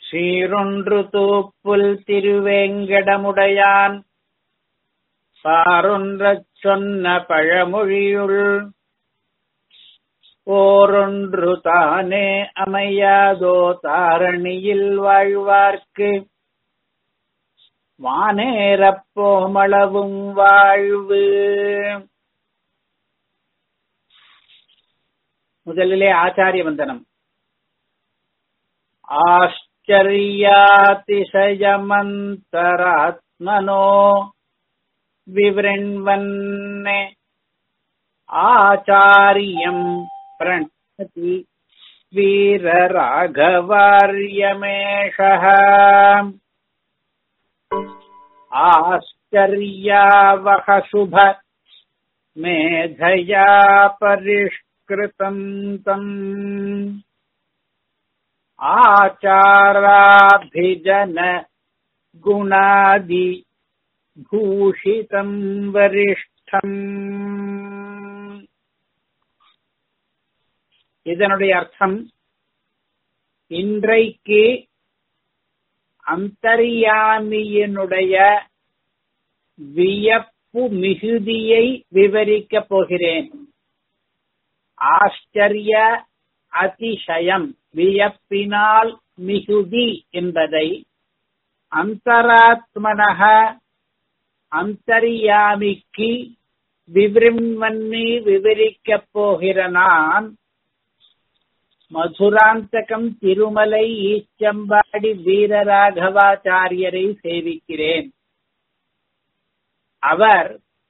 சீரொன்று தூப்புல் திருவேங்கடமுடையான் சாரொன்றச் சொன்ன பழமொழியுள் ஓரொன்று தானே அமையாதோ தாரணியில் வாழ்வார்க்கு வானேரப்போமளவும் வாழ்வு முதலிலே ஆச்சாரிய வந்தனம் ஆச்சரியாதிசயமந்தராத்மனோ விவृण्वन्ने ஆச்சாரியம் प्रणति वीरराघवार्यमेषः आश्चर्यावह शुभ मेधया परिष्कृतम् तम् आचाराभिजन गुणादि भूषितम् वरिष्ठम् இதனுடைய அர்த்தம் இன்றைக்கு அந்தரியாமியினுடைய வியப்பு மிகுதியை விவரிக்கப் போகிறேன் ஆச்சரிய அதிசயம் வியப்பினால் மிகுதி என்பதை அந்தராத்மனக அந்தரியாமிக்கு விவரிமன்னி விவரிக்கப் போகிற நான் மதுராந்தகம் திருமலை ஈச்சம்பாடி வீரராகவாச்சாரியரை சேவிக்கிறேன் அவர்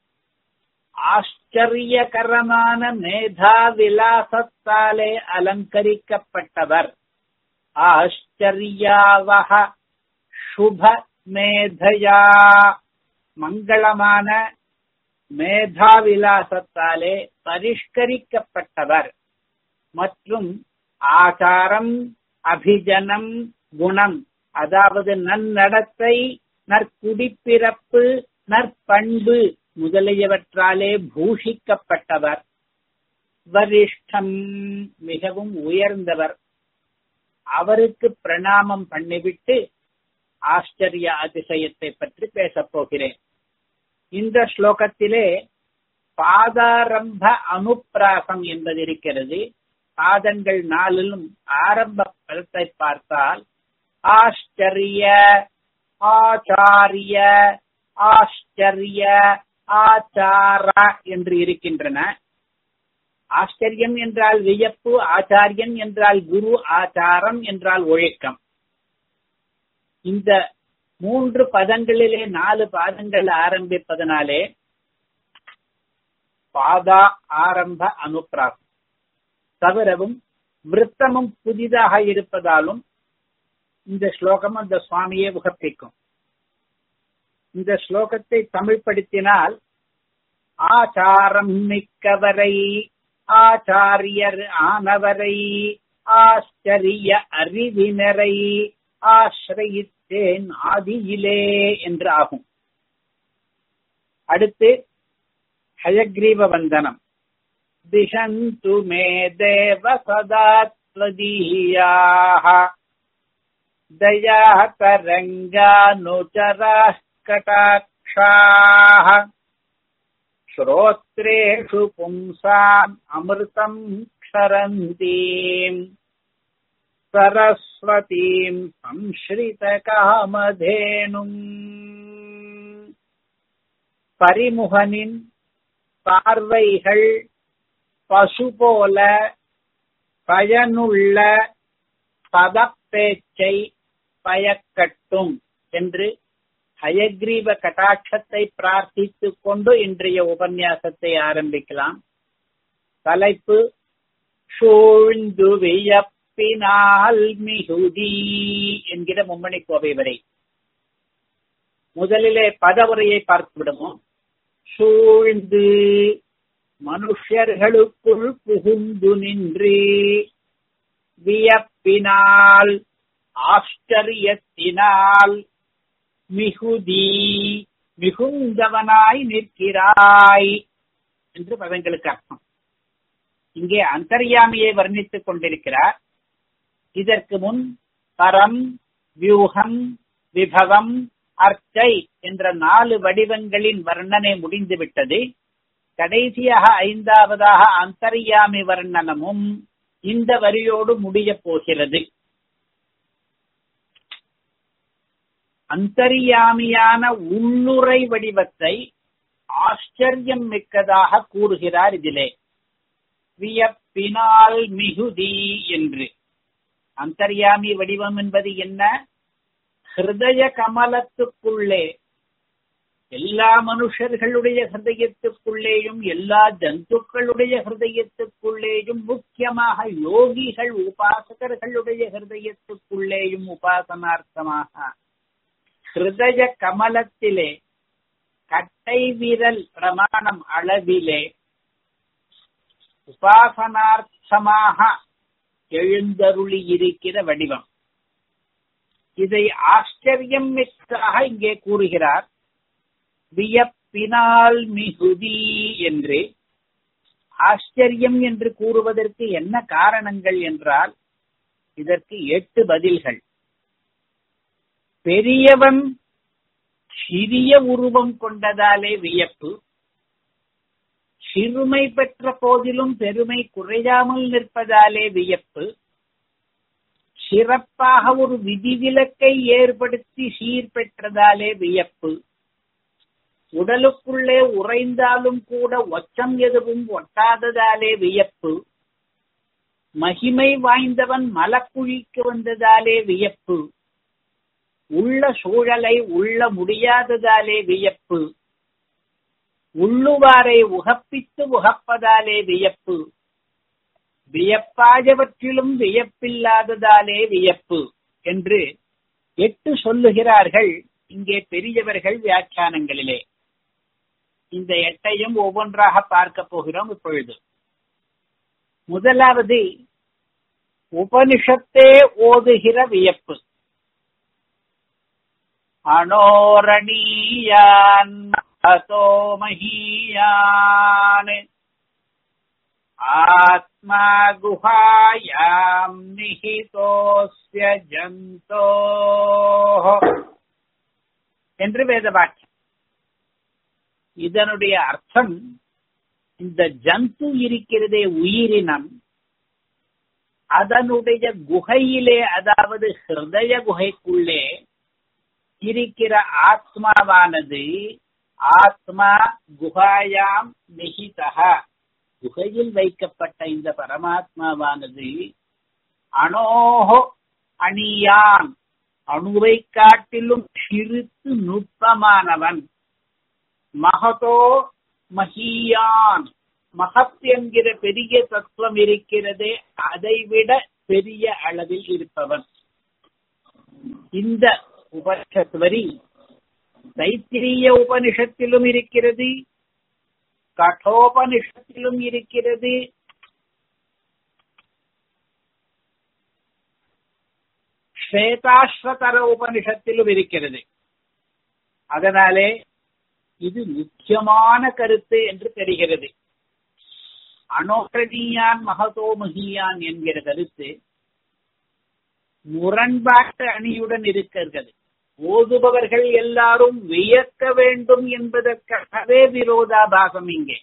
ஆச்சரியகரமான மேதா விலாசத்தாலே அலங்கரிக்கப்பட்டவர் ஆச்சரியாவக சுப மேதையா மங்களமான மேதா விலாசத்தாலே பரிஷ்கரிக்கப்பட்டவர் மற்றும் ஆச்சாரம் அபிஜனம் குணம் அதாவது நன்னடத்தை நற்குடிப்பிறப்பு நற்பண்பு முதலியவற்றாலே பூஷிக்கப்பட்டவர் வரிஷ்டம் மிகவும் உயர்ந்தவர் அவருக்கு பிரணாமம் பண்ணிவிட்டு ஆச்சரிய அதிசயத்தை பற்றி பேசப் போகிறேன் இந்த ஸ்லோகத்திலே பாதாரம்ப அனுப்பிராசம் என்பது இருக்கிறது பாதங்கள் நாளிலும் ஆரம்ப பலத்தை பார்த்தால் ஆச்சரிய ஆச்சாரிய ஆச்சரிய ஆச்சார என்று இருக்கின்றன ஆச்சரியம் என்றால் வியப்பு ஆச்சாரியன் என்றால் குரு ஆச்சாரம் என்றால் ஒழுக்கம் இந்த மூன்று பதங்களிலே நாலு பாதங்கள் ஆரம்பிப்பதனாலே பாதா ஆரம்ப அனுப்பிராசம் தவிரவும் விருத்தமும் புதிதாக இருப்பதாலும் இந்த ஸ்லோகம் அந்த சுவாமியை உகப்பிக்கும் இந்த ஸ்லோகத்தை தமிழ்படுத்தினால் ஆச்சாரம் மிக்கவரை ஆச்சாரியர் ஆனவரை ஆச்சரிய அறிவினரை ஆசிரயித்தேன் ஆதியிலே என்று ஆகும் அடுத்து ஹயக்ரீவ வந்தனம் दिशन्तु मे देव सदा त्वदीयाः दयाः तरङ्गानुचराः कटाक्षाः श्रोत्रेषु पुंसाम् अमृतम् क्षरन्तीम् सरस्वतीम् संश्रितकामधेनुम् பரிமுகனின் பார்வைகள் பசு போல பயனுள்ள பதப்பேச்சை பயக்கட்டும் என்று ஹயக்ரீவ கட்டாட்சத்தை பிரார்த்தித்துக் கொண்டு இன்றைய உபன்யாசத்தை ஆரம்பிக்கலாம் தலைப்பு சூழ்ந்து வியப்பினால் மிகுதி என்கிற மும்மணி கோவை வரை முதலிலே பதவுரையை பார்த்து விடுவோம் சூழ்ந்து மனுஷர்களுக்குள் புகுந்து நின்று வியப்பினால் ஆச்சரியத்தினால் மிகுதி மிகுந்தவனாய் நிற்கிறாய் என்று பதங்களுக்கு அர்த்தம் இங்கே அந்தர்யாமியை வர்ணித்துக் கொண்டிருக்கிறார் இதற்கு முன் பரம் வியூகம் விபவம் அர்ச்சை என்ற நாலு வடிவங்களின் வர்ணனை முடிந்துவிட்டது கடைசியாக ஐந்தாவதாக அந்தர்யாமி வர்ணனமும் இந்த வரியோடு முடியப் போகிறது அந்தர்யாமியான உள்ளுரை வடிவத்தை ஆச்சரியம் மிக்கதாக கூறுகிறார் இதிலே வியப்பினால் மிகுதி என்று அந்தர்யாமி வடிவம் என்பது என்ன ஹிருதய கமலத்துக்குள்ளே எல்லா மனுஷர்களுடைய ஹிருதயத்துக்குள்ளேயும் எல்லா ஜந்துக்களுடைய ஹிருதயத்துக்குள்ளேயும் முக்கியமாக யோகிகள் உபாசகர்களுடைய ஹிருதயத்துக்குள்ளேயும் உபாசனார்த்தமாக ஹிருதய கமலத்திலே கட்டை விரல் பிரமாணம் அளவிலே உபாசனார்த்தமாக எழுந்தருளி இருக்கிற வடிவம் இதை ஆச்சரியம் மிக்காக இங்கே கூறுகிறார் வியப்பினால் மிகுதி என்று ஆச்சரியம் என்று கூறுவதற்கு என்ன காரணங்கள் என்றால் இதற்கு எட்டு பதில்கள் பெரியவன் சிறிய உருவம் கொண்டதாலே வியப்பு சிறுமை பெற்ற போதிலும் பெருமை குறையாமல் நிற்பதாலே வியப்பு சிறப்பாக ஒரு விதிவிலக்கை ஏற்படுத்தி சீர் பெற்றதாலே வியப்பு உடலுக்குள்ளே உறைந்தாலும் கூட ஒச்சம் எதுவும் ஒட்டாததாலே வியப்பு மகிமை வாய்ந்தவன் மலக்குழிக்கு வந்ததாலே வியப்பு உள்ள சூழலை உள்ள முடியாததாலே வியப்பு உள்ளுவாரை உகப்பித்து உகப்பதாலே வியப்பு வியப்பாயவற்றிலும் வியப்பில்லாததாலே வியப்பு என்று எட்டு சொல்லுகிறார்கள் இங்கே பெரியவர்கள் வியாக்கியானங்களிலே இந்த எட்டையும் ஒவ்வொன்றாக பார்க்க போகிறோம் இப்பொழுது முதலாவது உபனிஷத்தே ஓதுகிற வியப்பு அனோரணீயான் அசோ மகீயான் ஆத்மா குஹாயாம் நிஹிதோஸ்ய ஜந்தோ என்று வேத வாக்கியம் இதனுடைய அர்த்தம் இந்த ஜந்து இருக்கிறதே உயிரினம் அதனுடைய குகையிலே அதாவது ஹிருதய குகைக்குள்ளே இருக்கிற ஆத்மாவானது ஆத்மா குகாயாம் நிகிதா குகையில் வைக்கப்பட்ட இந்த பரமாத்மாவானது அணோஹோ அணியான் அணுவை காட்டிலும் சிறுத்து நுட்பமானவன் மகதோ மகியான் மகத் என்கிற பெரிய தத்துவம் இருக்கிறதே அதைவிட பெரிய அளவில் இருப்பவன் இந்த உபனிஷத் வரி தைத்திரிய உபனிஷத்திலும் இருக்கிறது கட்டோபனிஷத்திலும் இருக்கிறது ஸ்வேதாஸ்வதர உபனிஷத்திலும் இருக்கிறது அதனாலே இது முக்கியமான கருத்து என்று தெரிகிறது அனோகரணியான் மகதோ மகியான் என்கிற கருத்து முரண்பாட்டு அணியுடன் இருக்கிறது ஓதுபவர்கள் எல்லாரும் வியக்க வேண்டும் என்பதற்காகவே விரோதாபாசம் இங்கே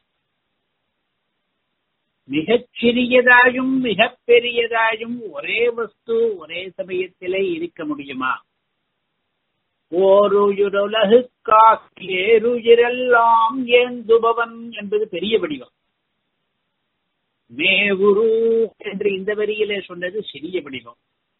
மிகச் சிறியதாயும் மிகப் பெரியதாயும் ஒரே வஸ்து ஒரே சமயத்திலே இருக்க முடியுமா ஓருயுருலகு காக்கேருயிரெல்லாம் ஏந்துபவன் என்பது பெரிய வடிவம் மேவுரு என்று இந்த வரியிலே சொன்னது சிறிய வடிவம்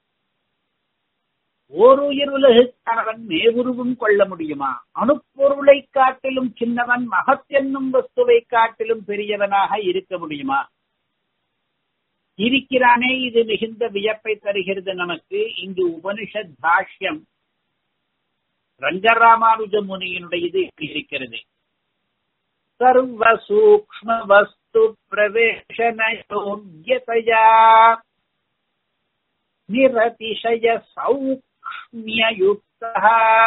ஓருயிர் உலகுக்கானவன் மேவுருவும் கொள்ள முடியுமா அணுப்பொருளை காட்டிலும் சின்னவன் மகத் என்னும் வஸ்துவை காட்டிலும் பெரியவனாக இருக்க முடியுமா இருக்கிறானே இது மிகுந்த வியப்பை தருகிறது நமக்கு இங்கு உபனிஷத் பாஷ்யம் ரங்கராமானுஜ முனியினுடைய இது இருக்கிறது சர்வ சூக்ம வஸ்து பிரவேசன யோக்கியதையா நிரதிசய சௌக்ஷ்மியயுக்தः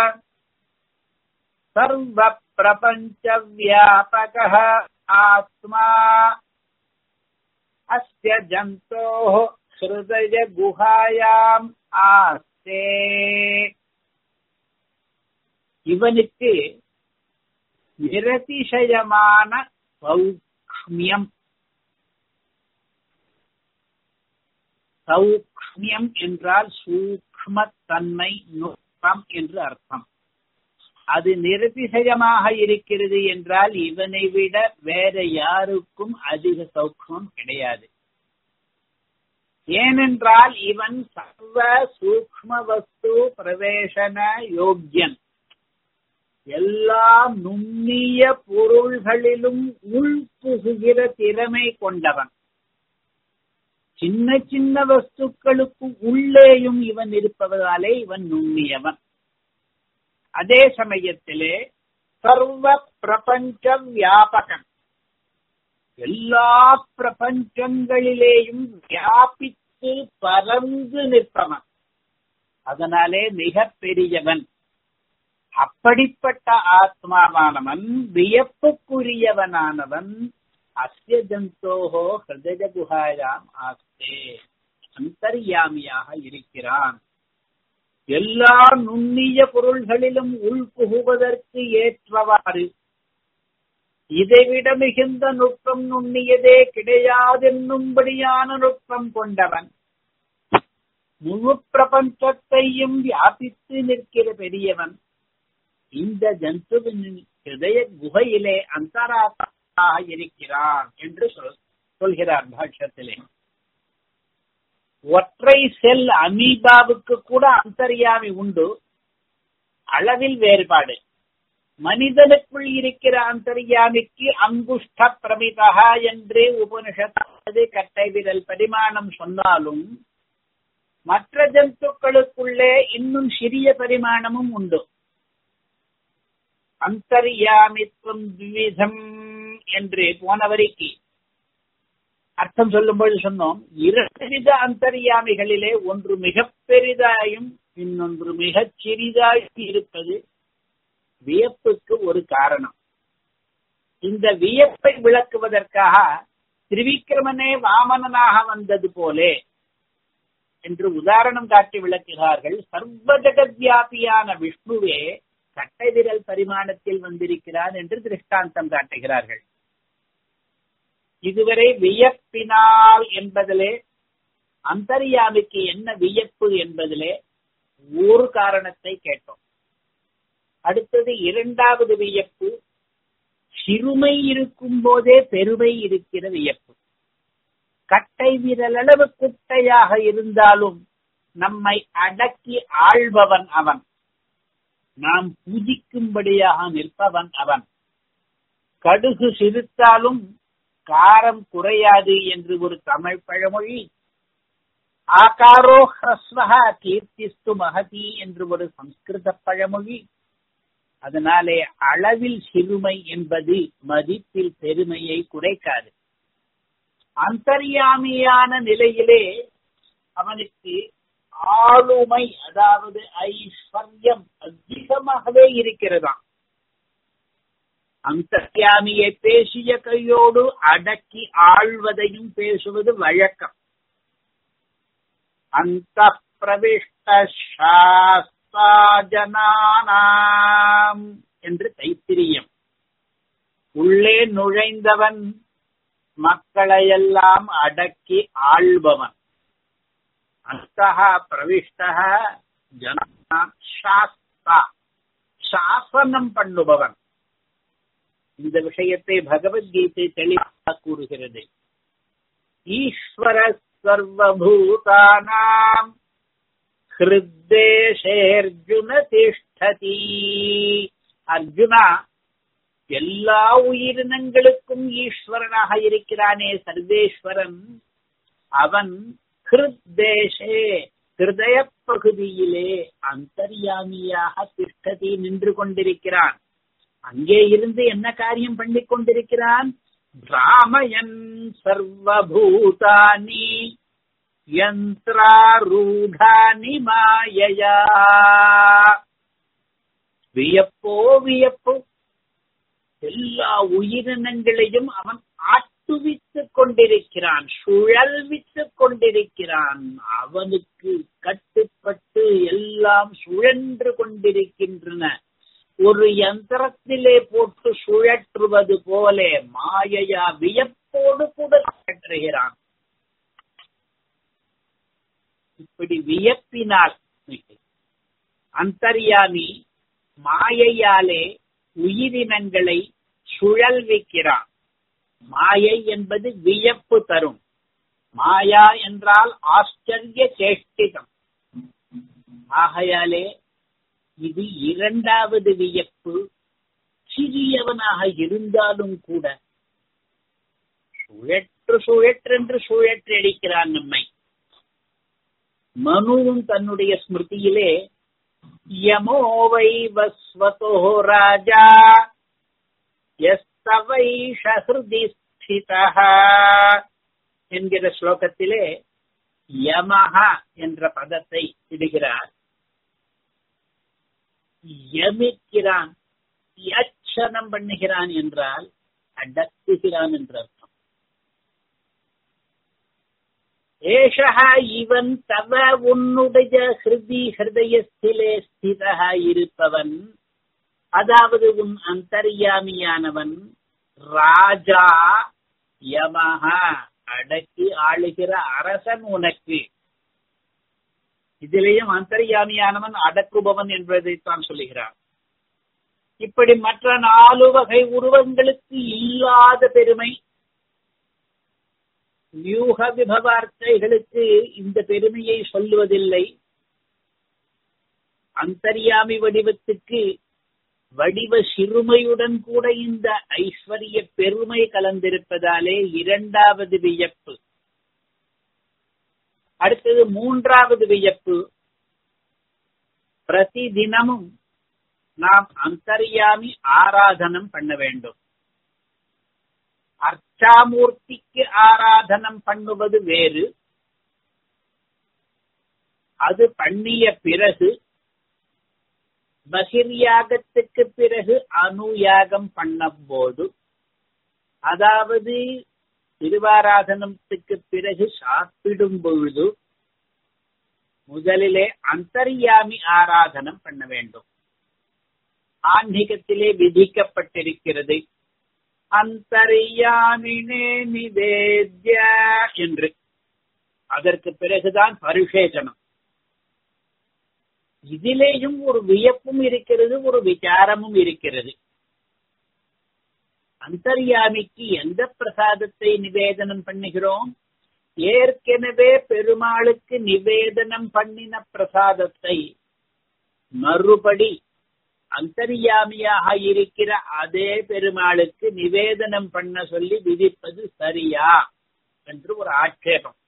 सर्वप्रपञ्चव्यापकः आत्मा अस्य जन्तोः हृदयगुहायाम् आस्ते இவனுக்கு நிரதிசயமான சௌக்ஷ்மியம் சௌக்ஷ்மியம் என்றால் சூக்ஷ்மத்தன்மை நுட்பம் என்று அர்த்தம் அது நிரதிசயமாக இருக்கிறது என்றால் இவனை விட வேற யாருக்கும் அதிக சௌக்ஷ்மம் கிடையாது ஏனென்றால் இவன் சர்வ சூக்ம வஸ்து பிரவேசன யோக்கியன் எல்லா நுண்ணிய பொருள்களிலும் உள்புகுகிற திறமை கொண்டவன் சின்ன சின்ன வஸ்துக்களுக்கு உள்ளேயும் இவன் இருப்பதாலே இவன் நுண்ணியவன் அதே சமயத்திலே சர்வ பிரபஞ்ச வியாபகன் எல்லா பிரபஞ்சங்களிலேயும் வியாபித்து பறந்து நிற்பவன் அதனாலே மிக பெரியவன் அப்படிப்பட்ட ஆத்மாவானவன் வியப்புக்குரியவனானவன் அஸ்ய ஜந்தோகோ ஹிருதய குஹாயாம் ஆஸ்தே அந்தர்யாமியாக இருக்கிறான் எல்லா நுண்ணிய பொருள்களிலும் உள்புகுவதற்கு ஏற்றவாறு இதைவிட மிகுந்த நுட்பம் நுண்ணியதே கிடையாதென்னும்படியான நுட்பம் கொண்டவன் முழு பிரபஞ்சத்தையும் வியாபித்து நிற்கிற பெரியவன் இந்த ஜந்துவின் ஹிருதய குகையிலே அந்தராத்மாக இருக்கிறான் என்று சொல் சொல்கிறார் பாஷ்யத்திலே ஒற்றை செல் அமீபாவுக்கு கூட அந்தர்யாமி உண்டு அளவில் வேறுபாடு மனிதனுக்குள் இருக்கிற அந்தர்யாமிக்கு அங்குஷ்ட பிரமிதா என்று உபனிஷத்து கட்டை விரல் பரிமாணம் சொன்னாலும் மற்ற ஜந்துக்களுக்குள்ளே இன்னும் சிறிய பரிமாணமும் உண்டு அந்தர்யாமித்வம் விவிதம் என்று போன வரைக்கு அர்த்தம் சொல்லும்போது சொன்னோம் இரண்டு வித அந்தர்யாமிகளிலே ஒன்று மிக பெரிதாயும் இன்னொன்று மிகச் சிறிதாயும் இருப்பது வியப்புக்கு ஒரு காரணம் இந்த வியப்பை விளக்குவதற்காக திரிவிக்ரமனே வாமனனாக வந்தது போலே என்று உதாரணம் காட்டி விளக்குகிறார்கள் சர்வ ஜெகத்வியாபியான விஷ்ணுவே கட்டை விரல் பரிமாணத்தில் வந்திருக்கிறான் என்று திருஷ்டாந்தம் காட்டுகிறார்கள் இதுவரை வியப்பினால் என்பதிலே அந்தரியாமிக்கு என்ன வியப்பு என்பதிலே ஒரு காரணத்தை கேட்டோம் அடுத்தது இரண்டாவது வியப்பு சிறுமை இருக்கும் போதே பெருமை இருக்கிற வியப்பு கட்டை விரலளவு குட்டையாக இருந்தாலும் நம்மை அடக்கி ஆள்பவன் அவன் நாம் பூஜிக்கும்படியாக நிற்பவன் அவன் கடுகு சிரித்தாலும் காரம் குறையாது என்று ஒரு தமிழ் பழமொழி ஆகாரோ ஹஸ்வஹா கீர்த்திஸ்து மகதி என்று ஒரு சம்ஸ்கிருத பழமொழி அதனாலே அளவில் சிறுமை என்பது மதிப்பில் பெருமையை குறைக்காது அந்தர்யாமியான நிலையிலே அவனுக்கு ஆளுமை அதாவது ஐஸ்வர்யம் அதிகமாகவே இருக்கிறதாம் அந்தர்யாமியை பேசிய கையோடு அடக்கி ஆள்வதையும் பேசுவது வழக்கம் அந்த பிரவிஷ்ட ஜனானாம் என்று தைத்திரியம் உள்ளே நுழைந்தவன் மக்களையெல்லாம் அடக்கி ஆள்பவன் அந்தக பிரவிஷ்ட ஜனா சாஸ்தா சாசனம் பண்ணுபவன் இந்த விஷயத்தை பகவத்கீதை தெளிவாக கூறுகிறது ஈஸ்வர சர்வபூதானாம் ஹிருத்தேஷேர்ஜுன திஷ்டதி அர்ஜுனா எல்லா உயிரினங்களுக்கும் ஈஸ்வரனாக இருக்கிறானே சர்வேஸ்வரன் அவன் ஹிருத்தேஷே ஹிருதய பகுதியிலே அந்தர்யாமியாக திஷ்டதி நின்று கொண்டிருக்கிறான் அங்கே இருந்து என்ன காரியம் பண்ணி கொண்டிருக்கிறான் பிராமயன் சர்வபூதானி யந்திராரூடானி மாயையா வியப்போ வியப்பு எல்லா உயிரினங்களையும் அவன் ஆட்டுவித்துக் கொண்டிருக்கிறான் சுழல்வித்துக் கொண்டிருக்கிறான் அவனுக்கு கட்டுப்பட்டு எல்லாம் சுழன்று கொண்டிருக்கின்றன ஒரு யந்திரத்திலே போட்டு சுழற்றுவது போல மாயையா வியப்போடு கூட சுழற்றுகிறான் இப்படி வியப்பினால் அந்தர்யாமி மாயையாலே உயிரினங்களை சுழல்விக்கிறான் மாயை என்பது வியப்பு தரும் மாயா என்றால் ஆச்சரிய சேஷ்டிதம் ஆகையாலே இது இரண்டாவது வியப்பு சிறியவனாக இருந்தாலும் கூட சுழற்று சுழற்றென்று சுழற்றடிக்கிறான் நம்மை மனுவும் தன்னுடைய ஸ்மிருதியிலே யமோ வை வஸ்வதோ ராஜா எஸ்தவை ஹிருதி ஸ்திதா என்கிற ஸ்லோகத்திலே யமஹா என்ற பதத்தை இடுகிறார் யமிக்கிறான் யட்சணம் பண்ணுகிறான் என்றால் அடக்குகிறான் என்ற அர்த்தம் ஏஷா இவன் தவ உன்னுடைய ஹிருதி ஹிருதயத்திலே ஸ்திதா இருப்பவன் அதாவது உன் அந்தர்யாமியானவன் ராஜா யமஹா அடக்கி ஆளுகிற அரசன் உனக்கு இதிலேயும் அந்தர்யாமியானவன் அடக்குபவன் என்பதைத்தான் சொல்லுகிறார் இப்படி மற்ற நாலு வகை உருவங்களுக்கு இல்லாத பெருமை வியூக விபவார்த்தைகளுக்கு இந்த பெருமையை சொல்லுவதில்லை அந்தர்யாமி வடிவத்துக்கு வடிவ சிறுமையுடன் கூட இந்த ஐஸ்வர்ய பெருமை கலந்திருப்பதாலே இரண்டாவது வியப்பு அடுத்தது மூன்றாவது வியப்பு பிரதி தினமும் நாம் அந்தர்யாமி ஆராதனம் பண்ண வேண்டும் அர்ச்சாமூர்த்திக்கு ஆராதனம் பண்ணுவது வேறு அது பண்ணிய பிறகு பகிர்யாகத்துக்கு பிறகு அனுயாகம் பண்ணும்போது அதாவது திருவாராதனத்துக்கு பிறகு சாப்பிடும் பொழுது முதலிலே அந்தர்யாமி ஆராதனம் பண்ண வேண்டும் ஆன்மீகத்திலே விதிக்கப்பட்டிருக்கிறது அந்தர்யாமினே நிவேத்ய என்று அதற்கு பிறகுதான் பரிசேஷனம் இதிலேயும் ஒரு வியப்பும் இருக்கிறது ஒரு விசாரமும் இருக்கிறது அந்தர்யாமிக்கு எந்த பிரசாதத்தை நிவேதனம் பண்ணுகிறோம் ஏற்கனவே பெருமாளுக்கு நிவேதனம் பண்ணின பிரசாதத்தை மறுபடி அந்தர்யாமியாக இருக்கிற அதே பெருமாளுக்கு நிவேதனம் பண்ண சொல்லி விதிப்பது சரியா என்று ஒரு ஆட்சேபம்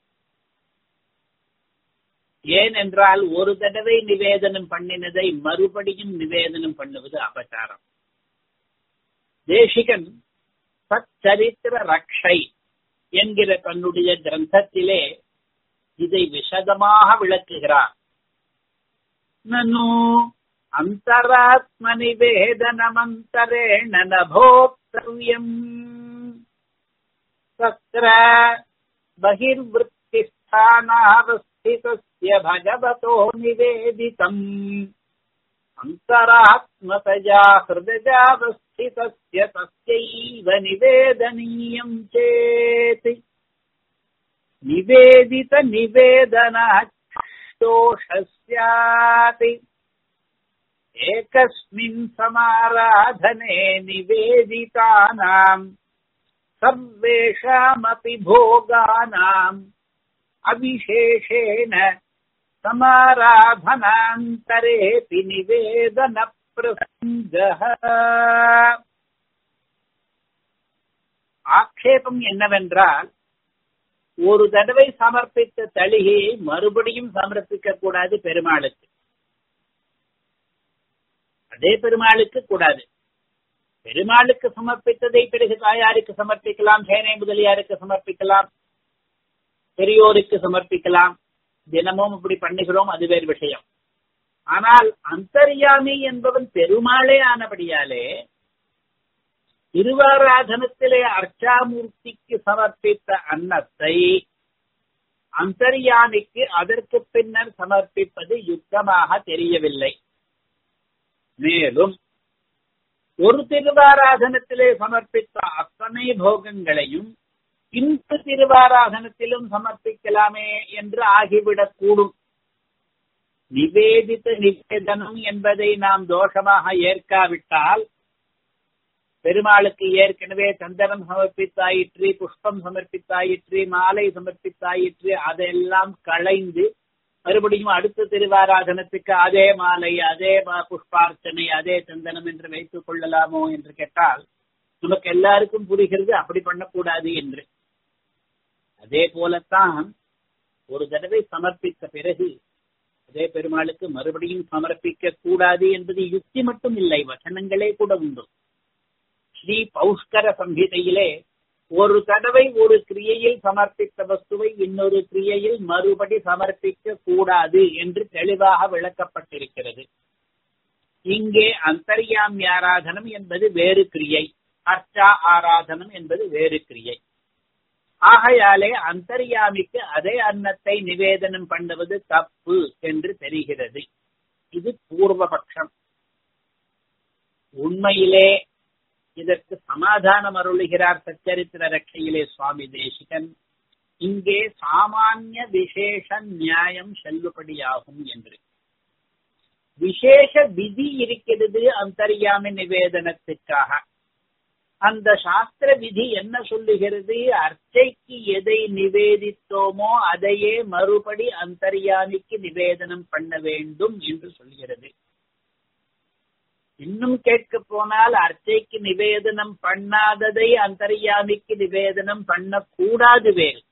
ஏனென்றால் ஒரு தடவை நிவேதனம் பண்ணினதை மறுபடியும் நிவேதனம் பண்ணுவது அபச்சாரம் தேசிகன் சச்சரித்திர ரக்ஷை என்கிற தன்னுடைய கிரந்தத்திலே இதை விசதமாக விளக்குகிறார் நனு அந்தராத்ம நிவேதனமந்தரேண நபோக்தவ்யம் தத்ர பகிர்வృత్తిస్థానాवस्थितस्य भगवतो निवेदितम् अन्तरात्मतया हृदयावस्थितस्य तस्यैव निवेदनीयम् चेत् निवेदित निवेदनाक्षोषः स्यात् एकस्मिन् समाराधने निवेदितानाम् सर्वेषामपि भोगानाम् अविशेषेण समाराधनान्तरेऽपि निवेदनप्रसङ्गः ஆக்ஷேபம் என்னவென்றால் ஒரு தடவை சமர்ப்பித்த தளிகையை மறுபடியும் சமர்ப்பிக்க கூடாது பெருமாளுக்கு அதே பெருமாளுக்கு கூடாது பெருமாளுக்கு சமர்ப்பித்ததை பிறகு தாயாருக்கு சமர்ப்பிக்கலாம் சேனை முதலியாருக்கு சமர்ப்பிக்கலாம் பெரியோருக்கு சமர்ப்பிக்கலாம் தினமும் இப்படி பண்ணுகிறோம் அது வேறு விஷயம் ஆனால் அந்தர்யாமி என்பவன் பெருமாளே ஆனபடியாலே திருவாராதனத்திலே அர்ச்சாமூர்த்திக்கு சமர்ப்பித்த அன்னத்தை அந்தர்யாமிக்கு அதற்கு பின்னர் சமர்ப்பிப்பது யுத்தமாக தெரியவில்லை மேலும் ஒரு திருவாராதனத்திலே சமர்ப்பித்த அத்தனை போகங்களையும் இந்த திருவாராதனத்திலும் சமர்ப்பிக்கலாமே என்று ஆகிவிடக் கூடும் நிவேதித்த நிவேதனம் என்பதை நாம் தோஷமாக ஏற்காவிட்டால் பெருமாளுக்கு ஏற்கனவே சந்தனம் சமர்ப்பித்தாயிற்று புஷ்பம் சமர்ப்பித்தாயிற்று மாலை சமர்ப்பித்தாயிற்று அதெல்லாம் களைந்து மறுபடியும் அடுத்த திருவாராதனத்துக்கு அதே மாலை அதே புஷ்பார்ச்சனை அதே சந்தனம் என்று வைத்துக் கொள்ளலாமோ என்று கேட்டால் நமக்கு எல்லாருக்கும் புரிகிறது அப்படி பண்ணக்கூடாது என்று அதே போலத்தான் ஒரு தடவை சமர்ப்பித்த பிறகு அதே பெருமாளுக்கு மறுபடியும் சமர்ப்பிக்க கூடாது என்பது யுக்தி மட்டும் இல்லை வசனங்களே கூட உண்டு ஸ்ரீ பௌஷ்கர சம்ஹிதையிலே ஒரு தடவை ஒரு கிரியையில் சமர்ப்பித்த வஸ்துவை இன்னொரு கிரியையில் மறுபடி சமர்ப்பிக்க கூடாது என்று தெளிவாக விளக்கப்பட்டிருக்கிறது இங்கே அந்தர்யாமி ஆராதனம் என்பது வேறு கிரியை அர்ச்சா ஆராதனம் என்பது வேறு கிரியை ஆகையாலே அந்தர்யாமிக்கு அதே அன்னத்தை நிவேதனம் பண்ணுவது தப்பு என்று தெரிகிறது இது பூர்வபக்ஷம் உண்மையிலே இதற்கு சமாதானம் அருளுகிறார் சச்சரித்திர ரட்சையிலே சுவாமி தேசிகன் இங்கே சாமானிய விசேஷ நியாயம் செல்லுபடியாகும் என்று விசேஷ விதி இருக்கிறது அந்தர்யாமி நிவேதனத்துக்காக அந்த சாஸ்திர விதி என்ன சொல்லுகிறது அர்ச்சைக்கு எதை நிவேதித்தோமோ அதையே மறுபடி அந்தர்யாமிக்கு நிவேதனம் பண்ண வேண்டும் என்று சொல்கிறது இன்னும் கேட்க போனால் அர்ச்சைக்கு நிவேதனம் பண்ணாததை அந்தர்யாமிக்கு நிவேதனம் பண்ணக்கூடாது வேறு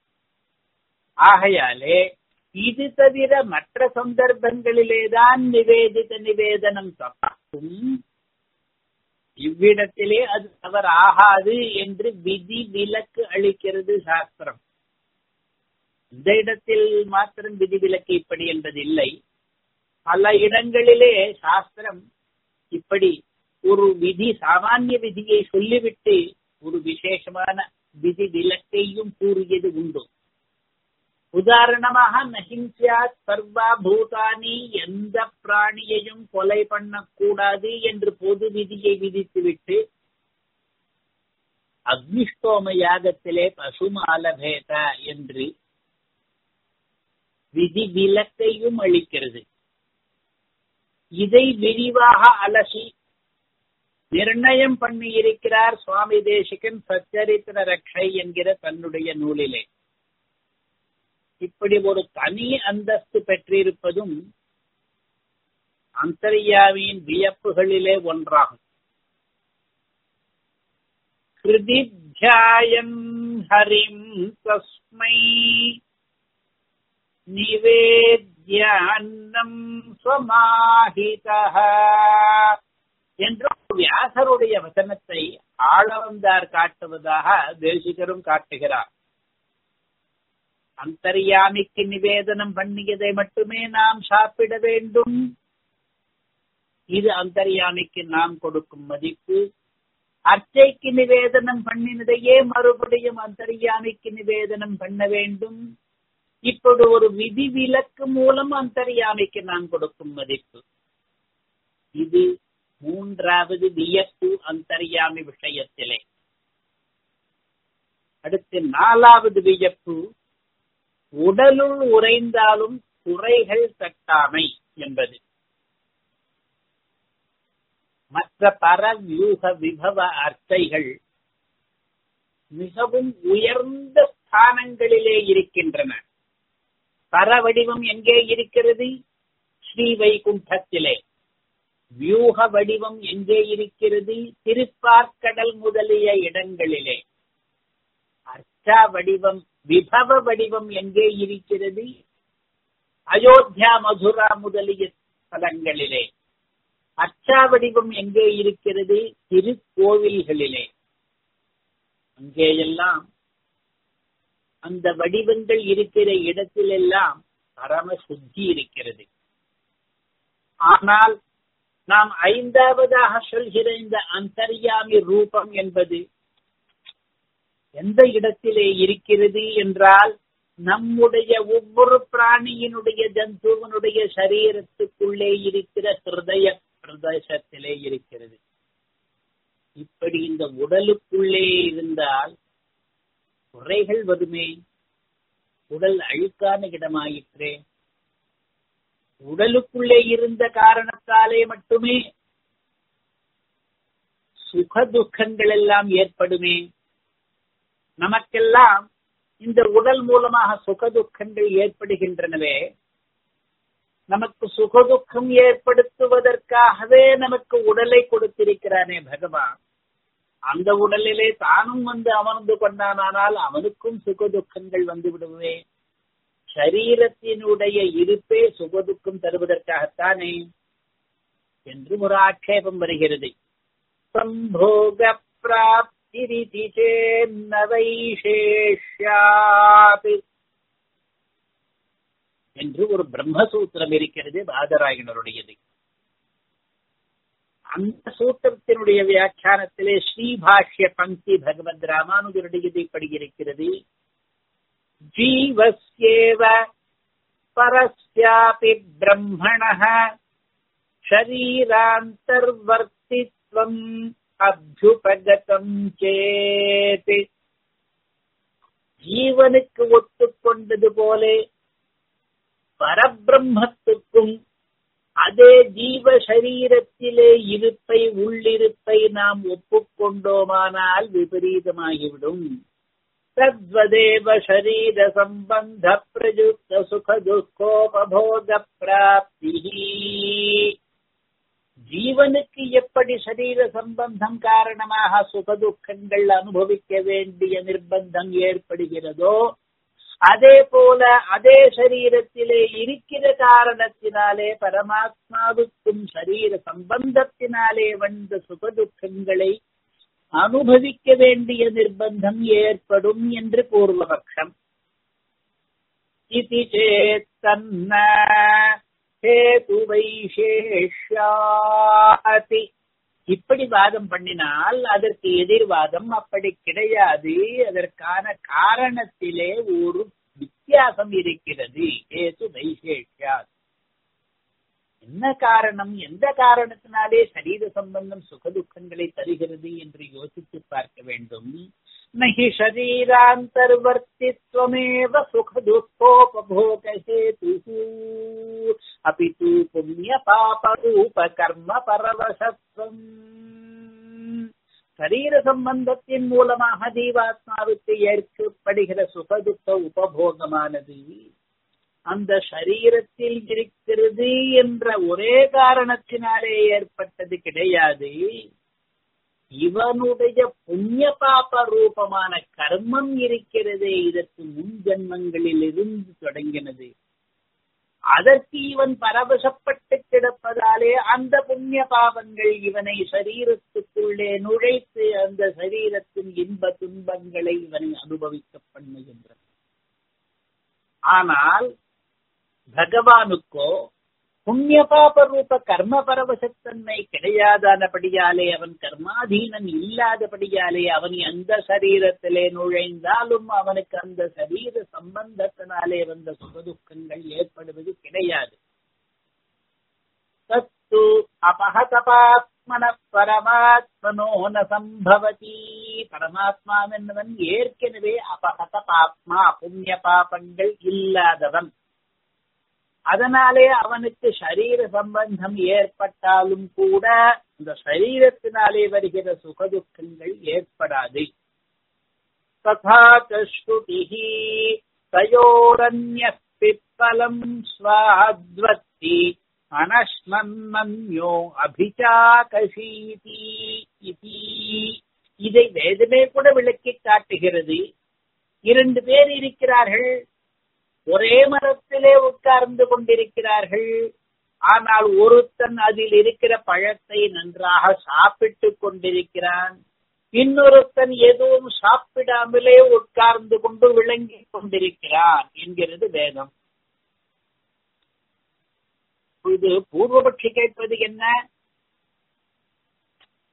ஆகையாலே இது தவிர மற்ற சந்தர்ப்பங்களிலேதான் நிவேதித நிவேதனம் தப்பாகும் இவ்விடத்திலே அது அவர் ஆகாது என்று விதி விலக்கு அளிக்கிறது சாஸ்திரம் இந்த இடத்தில் மாத்திரம் விதி விலக்கு இப்படி என்பது இல்லை பல இடங்களிலே சாஸ்திரம் இப்படி ஒரு விதி சாமானிய விதியை சொல்லிவிட்டு ஒரு விசேஷமான விதி விலக்கையும் கூறியது உண்டு உதாரணமாக நஹிம்சா சர்வா பூதானி எந்த பிராணியையும் கொலை பண்ணக்கூடாது என்று பொது விதியை விதித்துவிட்டு அக்னிஷ்டோம யாகத்திலே பசுமாலபேத என்று விதி விலக்கையும் அளிக்கிறது இதை விரிவாக அலசி நிர்ணயம் பண்ணி இருக்கிறார் சுவாமி தேசிகன் சச்சரித்திர ரக்ஷை என்கிற தன்னுடைய நூலிலே இப்படி ஒரு தனி அந்தஸ்து பெற்றிருப்பதும் அந்தரியாவியின் வியப்புகளிலே ஒன்றாகும் கிருதித்யாயன் ஹரிம் தஸ்மை நிவேத்யான்னம் ஸ்வமாஹிதா என்ற வியாசருடைய வசனத்தை ஆளவந்தார் காட்டுவதாக தேசிகரும் காட்டுகிறார் அந்தர்யாமிக்கு நிவேதனம் பண்ணியதை மட்டுமே நாம் சாப்பிட வேண்டும் இது அந்தர்யாமிக்கு நாம் கொடுக்கும் மதிப்பு அர்ச்சைக்கு நிவேதனம் பண்ணினதையே மறுபடியும் அந்தர்யாமிக்கு நிவேதனம் பண்ண வேண்டும் இப்படி ஒரு விதி விலக்கு மூலம் அந்தர்யாமிக்கு நாம் கொடுக்கும் மதிப்பு இது மூன்றாவது வியப்பு அந்தர்யாமி விஷயத்திலே அடுத்து நாலாவது வியப்பு உடலுள் உறைந்தாலும் குறைகள் தட்டாமை என்பது மற்ற பரவியூக விபவ அர்ச்சைகள் மிகவும் உயர்ந்த ஸ்தானங்களிலே இருக்கின்றன பரவடிவம் எங்கே இருக்கிறது ஸ்ரீ வைகுண்டத்திலே வியூக வடிவம் எங்கே இருக்கிறது திருப்பார்க்கடல் முதலிய இடங்களிலே அர்ச்சா வடிவம் விபவ வடிவம் எங்கே இருக்கிறது அயோத்தியா மதுரா முதலிய ஸ்தலங்களிலே அர்ச்சா வடிவம் எங்கே இருக்கிறது திருக்கோவில்களிலே அங்கேயெல்லாம் அந்த வடிவங்கள் இருக்கிற இடத்திலெல்லாம் பரம சுத்தி இருக்கிறது ஆனால் நாம் ஐந்தாவதாக சொல்கிற இந்த அந்தர்யாமி ரூபம் என்பது எந்த இடத்திலே இருக்கிறது என்றால் நம்முடைய ஒவ்வொரு பிராணியினுடைய ஜந்துவனுடைய சரீரத்துக்குள்ளே இருக்கிற ஹிருதய பிரத பிரதேசத்திலே இருக்கிறது இப்படி இந்த உடலுக்குள்ளே இருந்தால் குறைகள் வருமே உடல் அழுக்கான இடமாயிற்றே உடலுக்குள்ளே இருந்த காரணத்தாலே மட்டுமே சுக துக்கங்கள் எல்லாம் ஏற்படுமே நமக்கெல்லாம் இந்த உடல் மூலமாக சுக துக்கங்கள் ஏற்படுகின்றனவே நமக்கு சுகதுக்கம் ஏற்படுத்துவதற்காகவே நமக்கு உடலை கொடுத்திருக்கிறானே பகவான் அந்த உடலிலே தானும் வந்து அமர்ந்து கொண்டானால் அவனுக்கும் சுகதுக்கங்கள் வந்து விடுவே சரீரத்தினுடைய இருப்பே சுகதுக்கம் தருவதற்காகத்தானே என்று ஒரு ஆட்சேபம் வருகிறது சம்போக பிராப்திரிதி சேன்னவைசேஷ்யாத் என்று ஒரு பிரம்மசூத்திரம் இருக்கிறது பாதராயணருடையது அந்த சூத்திரத்தினுடைய வியாக்கியானத்திலே ஸ்ரீபாஷ்ய பங்கி பகவத் ராமானுஜருடையது இப்படி இருக்கிறது ஜீவஸ்யேவ பரஸ்யாபி பிரம்மணः ஷரீராந்தர்வர்த்தித்வம் அபியுபகதம் சேத் ஜீவனுக்கு ஒத்துக்கொண்டது போலே பரபிரம்மத்துக்கும் அதே ஜீவ சரீரத்திலே இருப்பை உள்ளிருப்பை நாம் ஒப்புக்கொண்டோமானால் விபரீதமாகிவிடும் தத்வதேவ சரீர சம்பந்த பிரயுக்த சுக துக்கோபோக பிராப்தி ஜீவனுக்கு எப்படி சரீர சம்பந்தம் காரணமாக சுகதுக்கங்கள் அனுபவிக்க வேண்டிய நிர்பந்தம் ஏற்படுகிறதோ அதே போல அதே சரீரத்திலே இருக்கிற காரணத்தினாலே பரமாத்மாவுக்கும் சரீர சம்பந்தத்தினாலே வந்த சுகதுக்கங்களை அனுபவிக்க வேண்டிய நிர்பந்தம் ஏற்படும் என்று பூர்வபக்ஷம் இது சேத்தன்ன ஹேது வைசேஷாதி இப்படி வாதம் பண்ணினால் அதற்கு எதிர்வாதம் அப்படி கிடையாது அதற்கான காரணத்திலே ஒரு வித்தியாசம் இருக்கிறது ஏது வைசேஷாத் என்ன காரணம் எந்த காரணத்தினாலே சரீர சம்பந்தம் சுகதுக்கங்களை தருகிறது என்று யோசித்து பார்க்க வேண்டும் நகி ஷரீராந்தர்வர்த்தித்வமேவ சுகதுக்கோபோகஹேது अपि तु புண்ணியபாபரூப பரவசத்துவம் சரீர சம்பந்தத்தின் மூலமாக ஜீவாத்மாவுக்கு ஏற்கப்படுகிற சுகதுக்க உபபோகமானது அந்த சரீரத்தில் இருக்கிறது என்ற ஒரே காரணத்தினாலே ஏற்பட்டது கிடையாது இவனுடைய புண்ணிய பாப ரூபமான கர்மம் இருக்கிறதே இதற்கு முன் ஜன்மங்களில் இருந்து தொடங்கினது அதற்கு இவன் பரவசப்பட்டு கிடப்பதாலே அந்த புண்ணிய பாவங்கள் இவனை சரீரத்துக்குள்ளே நுழைத்து அந்த சரீரத்தின் இன்ப துன்பங்களை இவனை அனுபவிக்க பண்ணுகின்றன ஆனால் பகவானுக்கோ புண்ணிய பாப ரூப கர்ம பரவசத்தன்மை கிடையாதானபடியாலே அவன் கர்மாதீனன் இல்லாதபடியாலே அவன் எந்த சரீரத்திலே நுழைந்தாலும் அவனுக்கு அந்த சரீர சம்பந்தத்தினாலே வந்த சுகதுக்கங்கள் ஏற்படுவது கிடையாது தத்து அபகதபாத்மன பரமாத்மனோ ந சம்பவதி பரமாத்மாவென்னவன் ஏற்கனவே அபகத பாப்மா புண்ணிய பாபங்கள் இல்லாதவன் அதனாலே அவனுக்கு சரீர சம்பந்தம் ஏற்பட்டாலும் கூட இந்த சரீரத்தினாலே வருகிற சுகதுக்கங்கள் ஏற்படாது ததா ஸ்ருதி தயோரன்ய பிப்பலம் ஸ்வாத்வத்தி அனஸ்மன்மன்யோ அபிச்சாகசீதி இதை வேதமே கூட விளக்கி காட்டுகிறது இரண்டு பேர் இருக்கிறார்கள் ஒரே மரத்திலே உட்கார்ந்து கொண்டிருக்கிறார்கள் ஆனால் ஒருத்தன் அதில் இருக்கிற பழத்தை நன்றாக சாப்பிட்டு கொண்டிருக்கிறான் இன்னொருத்தன் எதுவும் சாப்பிடாமலே உட்கார்ந்து கொண்டு விளங்கி கொண்டிருக்கிறான் என்கிறது வேதம் இது பூர்வபட்சி கேட்பது என்ன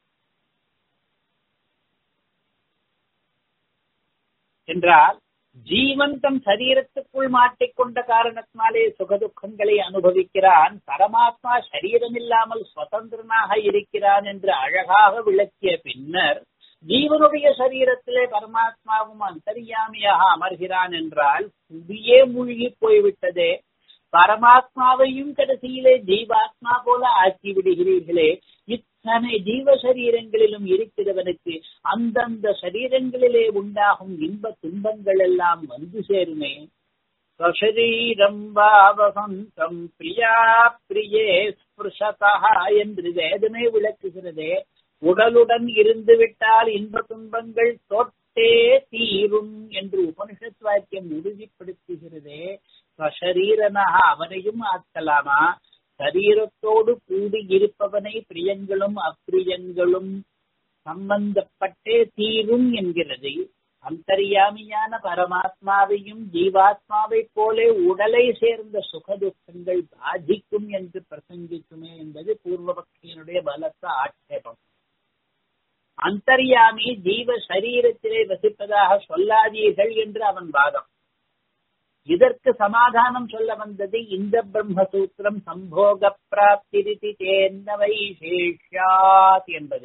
என்றால் ஜீவன் தம் சரீரத்துக்குள் மாட்டிக்கொண்ட காரணத்தினாலே சுகதுக்கங்களை அனுபவிக்கிறான் பரமாத்மா சரீரம் இல்லாமல் சுதந்திரனாக இருக்கிறான் என்று அழகாக விளக்கிய பின்னர் ஜீவனுடைய சரீரத்திலே பரமாத்மாவும் அந்தரியாமியாக அமர்கிறான் என்றால் புதியே மூழ்கி போய்விட்டதே பரமாத்மாவையும் கடைசியிலே ஜீவாத்மா போல ஆக்கி விடுகிறீர்களே இத்தனை ஜீவ சரீரங்களிலும் இருக்கிறவனுக்கு அந்தந்த சரீரங்களிலே உண்டாகும் இன்ப துன்பங்கள் எல்லாம் வந்து சேருமே ஸ்வசரீரம் வாவசந்தம் பிரியா பிரியே ஸ்பிருஷதா என்று வேதமே விளக்குகிறதே உடலுடன் இருந்து விட்டால் இன்ப துன்பங்கள் தொட்டே தீரும் என்று உபனிஷத் வாக்கியம் உறுதிப்படுத்துகிறதே ஸ்வசரீரனாக அவனையும் ஆக்கலாமா சரீரத்தோடு கூடி இருப்பவனை பிரியங்களும் அப்பிரியங்களும் சம்பந்தப்பட்டே தீரும் என்கிறது அந்தரியாமியான பரமாத்மாவையும் ஜீவாத்மாவை போலே உடலை சேர்ந்த சுகதுக்கங்கள் பாதிக்கும் என்று பிரசங்கிக்குமே என்பது பூர்வபக்தியினுடைய பலத்த ஆட்சேபம் அந்தர்யாமி ஜீவ சரீரத்திலே வசிப்பதாக சொல்லாதீர்கள் என்று அவன் வாதம் இதற்கு சமாதானம் சொல்ல வந்தது இந்த பிரம்மசூத்திரம் சம்போக பிராப்திரிதி தேன்னவை சேஷாத் என்பது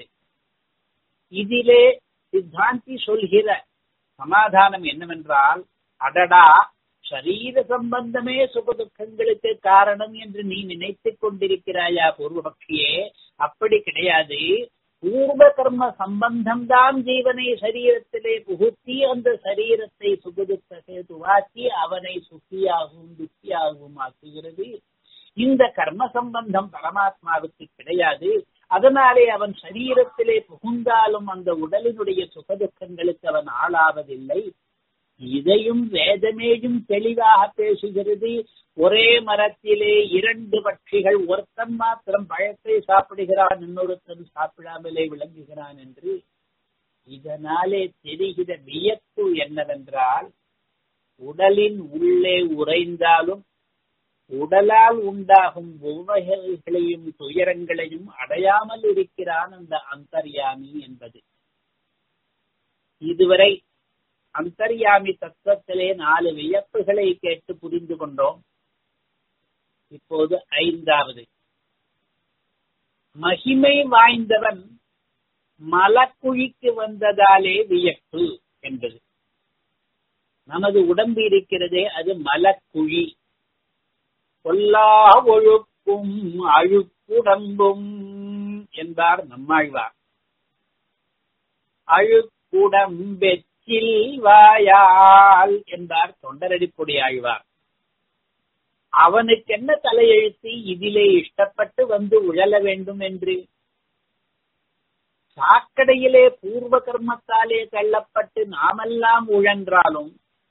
இதிலே சித்தாந்தி சொல்கிற சமாதானம் என்னவென்றால் அடடா சரீர சம்பந்தமே சுகதுக்கங்களுக்கு காரணம் என்று நீ நினைத்துக் கொண்டிருக்கிறாயா பூர்வபக்ஷியே அப்படி கிடையாது பூர்வ கர்ம சம்பந்தம் தான் ஜீவனை சரீரத்திலே புகுத்தி அந்த சரீரத்தை சுகதுக்க சேதுவாக்கி அவனை சுக்கியாகவும் துக்கியாகவும் ஆக்குகிறது இந்த கர்ம சம்பந்தம் பரமாத்மாவுக்கு கிடையாது அதனாலே அவன் சரீரத்திலே புகுந்தாலும் அந்த உடலினுடைய சுகதுக்கங்களுக்கு அவன் ஆளாவதில்லை இதையும் வேதமேயும் தெளிவாக பேசுகிறது ஒரே மரத்திலே இரண்டு பட்சிகள் ஒருத்தன் மாத்திரம் பழத்தை சாப்பிடுகிறான் இன்னொருத்தன் சாப்பிடாமலே விளங்குகிறான் என்று இதனாலே தெரிகிற வியப்பு என்னவென்றால் உடலின் உள்ளே உறைந்தாலும் உடலால் உண்டாகும் உவகைகளையும் துயரங்களையும் அடையாமல் இருக்கிறான் அந்த அந்தர்யாமி என்பது இதுவரை அந்தர்யாமி தத்துவத்திலே நாலு வியப்புகளை கேட்டு புரிந்து கொண்டோம் இப்போது ஐந்தாவது மகிமை வாய்ந்தவன் மலக்குழிக்கு வந்ததாலே வியப்பு என்பது நமது உடம்பு இருக்கிறதே அது மலக்குழி கொல்லா ஒழுக்கும் அழுக்குடம்பும் என்பார் நம்மாழ்வார் அழுக்குடம்பெச்சில் வாயால் என்பார் தொண்டரடிப்பொடி ஆழ்வார் அவனுக்கு என்ன தலையெழுத்து இதிலே இஷ்டப்பட்டு வந்து உழல வேண்டும் என்று சாக்கடையிலே பூர்வ கர்மத்தாலே தள்ளப்பட்டு நாமெல்லாம் உழன்றாலும்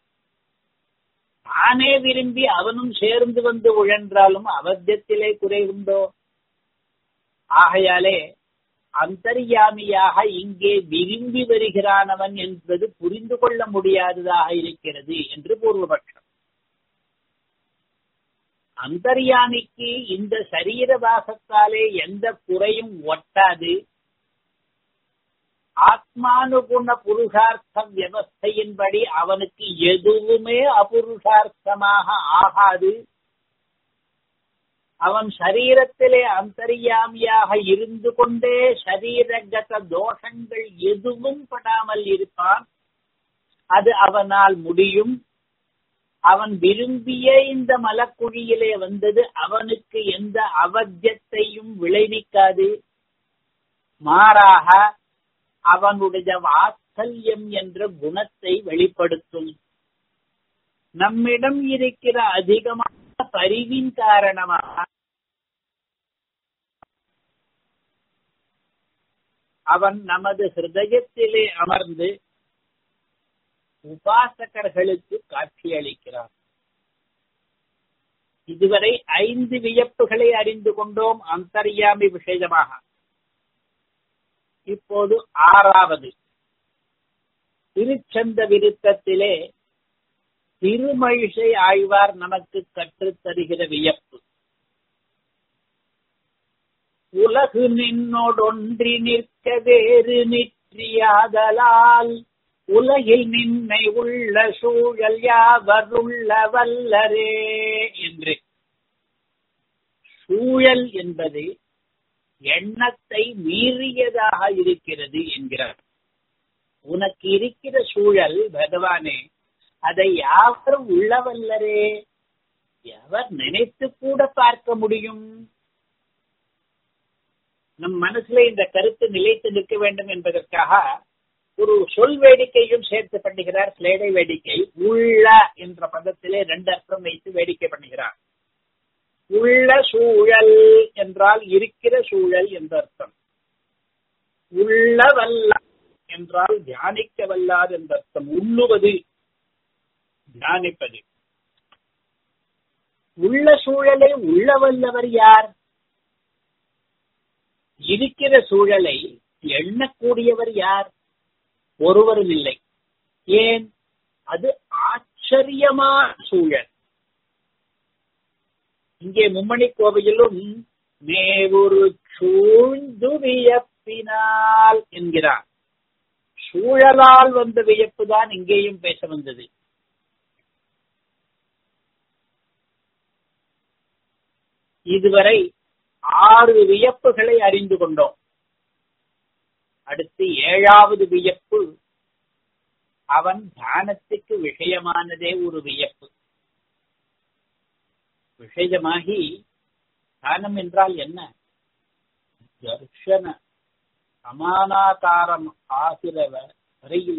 தானே விரும்பி அவனும் சேர்ந்து வந்து உழன்றாலும் அவத்தியத்திலே குறை உண்டோ ஆகையாலே அந்தர்யாமியாக இங்கே விரும்பி வருகிறானவன் என்பது புரிந்து கொள்ள முடியாததாக இருக்கிறது என்று பூர்வபட்சம் அந்தர்யாமிக்கு இந்த சரீர வாசத்தாலே எந்த குறையும் ஒட்டாது ஆத்மானுகுண புருஷார்த்த வியவஸ்தையின்படி அவனுக்கு எதுவுமே அபுருஷார்த்தமாக ஆகாது அவன் சரீரத்திலே அந்தரியாமியாக இருந்து கொண்டே சரீரகத தோஷங்கள் எதுவும் படாமல் இருப்பான் அது அவனால் முடியும் அவன் விரும்பிய இந்த மலக்குழியிலே வந்தது அவனுக்கு எந்த அவத்தியத்தையும் விளைவிக்காது மாறாக அவனுடைய வாத்சல்யம் என்ற குணத்தை வெளிப்படுத்தும் நம்மிடம் இருக்கிற அதிகமான பரிவின் காரணமாக அவன் நமது ஹிருதயத்திலே அமர்ந்து உபாசகர்களுக்கு காட்சியளிக்கிறான் இதுவரை ஐந்து வியப்புகளை அறிந்து கொண்டோம் அந்தர்யாமி விஷயமாக இப்போது ஆறாவது திருச்சந்த விருத்தத்திலே திருமழிசை ஆழ்வார் நமக்கு கற்றுத் தருகிற வியப்பு உலகு நின்னோடொன்றி நிற்க வேறு நிற்றியாதலால் உலகில் நின்னை உள்ள சூழல் யாவருள்ள வல்லரே என்று சூழல் என்பது எண்ணத்தை மீறியதாக இருக்கிறது என்கிறார் உனக்கு இருக்கிற சூழல் பகவானே அதை யாவர் உள்ளவல்லரே எவர் நினைத்து கூட பார்க்க முடியும் நம் மனசுல இந்த கருத்து நிலைத்து நிற்க வேண்டும் என்பதற்காக ஒரு சொல் வேடிக்கையும் சேர்த்து பண்ணுகிறார் ஸ்லேடை வேடிக்கை உள்ள என்ற பதத்திலே ரெண்டு அர்த்தம் வைத்து வேடிக்கை பண்ணுகிறார் உள்ள சூழல் என்றால் இருக்கிற சூழல் என்ற அர்த்தம் உள்ள வல்ல என்றால் தியானிக்க வல்லாது என்ற அர்த்தம் உள்ளுவது தியானிப்பது உள்ள சூழலை உள்ள வல்லவர் யார் இருக்கிற சூழலை எண்ணக்கூடியவர் யார் ஒருவரும் இல்லை ஏன் அது ஆச்சரியமான சூழல் இங்கே மும்மணி கோவையிலும் மேவொரு சூழ்ந்து வியப்பினால் என்கிறார் சூழலால் வந்த வியப்பு தான் இங்கேயும் பேச வந்தது இதுவரை ஆறு வியப்புகளை அறிந்து கொண்டோம் அடுத்து ஏழாவது வியப்பு அவன் தியானத்துக்கு விஷயமானதே ஒரு வியப்பு விஷயமாகி தியானம் என்றால் என்ன தர்ஷன சமானாகாரம் ஆகிற வரையில்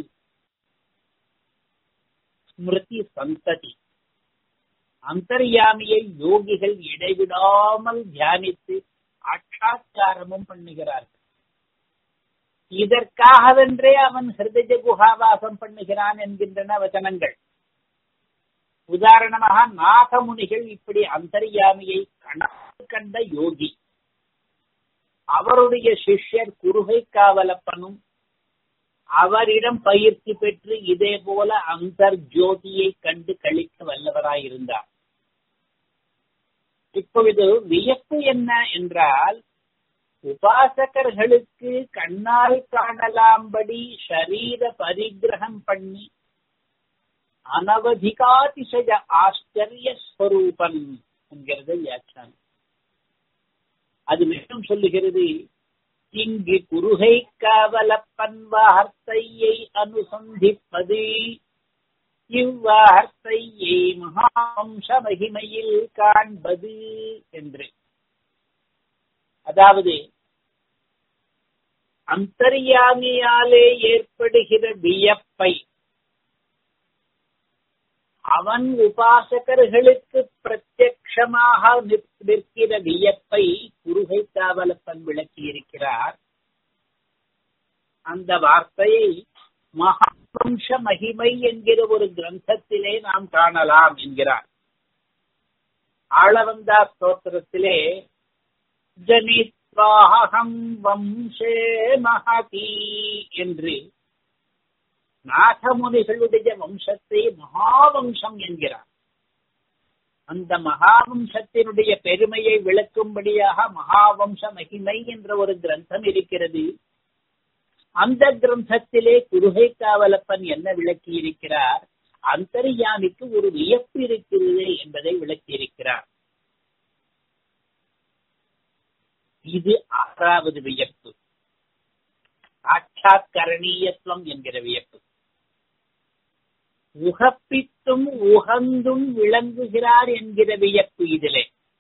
ஸ்மிருதி சந்ததி அந்தர்யாமியை யோகிகள் இடைவிடாமல் தியானித்து அட்சாச்சாரமும் பண்ணுகிறார்கள் இதற்காகவென்றே அவன் ஹிருதய குஹாவாசம் பண்ணுகிறான் என்கின்றன வச்சனங்கள் உதாரணமாக நாகமுனிகள் இப்படி அந்தர்யாமியை கணக்கு கண்ட யோகி அவருடைய சிஷ்யர் குருகை காவலப்பனும் அவரிடம் பயிற்சி பெற்று இதே போல அந்தர் ஜோதியை கண்டு கழிக்க வல்லவராயிருந்தார் இப்பொழுது வியப்பு என்ன என்றால் உபாசகர்களுக்கு கண்ணால் காணலாம்படி ஷரீர பரிகிரகம் பண்ணி அனவதிகாதிசய ஆச்சரிய ஸ்வரூபன் என்கிறது வியாக்கியானம் அது மேலும் சொல்லுகிறது இங்கு குருகை காவலப்பன் வார்த்தையை அனுசந்திப்பது இவ்வார்த்தையை மகாவம்ச மகிமையில் காண்பது என்று அதாவது அந்தர்யாமியாலே ஏற்படுகிற வியப்பை அவன் உபாசகர்களுக்கு பிரத்யக்ஷமாக நிற்கிற வியப்பை குருகை காவலப்பன் விளக்கி இருக்கிறார் அந்த வார்த்தையை மகாவம்ச மகிமை என்கிற ஒரு கிரந்தத்திலே நாம் காணலாம் என்கிறார் ஆளவந்தா ஸ்தோத்திரத்திலே ஜனித்வாஹம் வம்சே மகதி என்று நாகமுனிகளுடைய வம்சத்தை மகாவம்சம் என்கிறார் அந்த மகாவம்சத்தினுடைய பெருமையை விளக்கும்படியாக மகாவம்ச மகிமை என்ற ஒரு கிரந்தம் இருக்கிறது அந்த கிரந்தத்திலே குருகை காவலப்பன் என்ன விளக்கி இருக்கிறார் அந்தர்யாமிக்கு ஒரு வியப்பு இருக்கிறது என்பதை விளக்கி இருக்கிறார் இது ஆறாவது வியப்பு சாட்சாத் கரணீயத்துவம் என்கிற வியப்பு உகப்பித்தும் உகந்தும் விளங்குகிறார் என்கிற வியப்பு இதிலே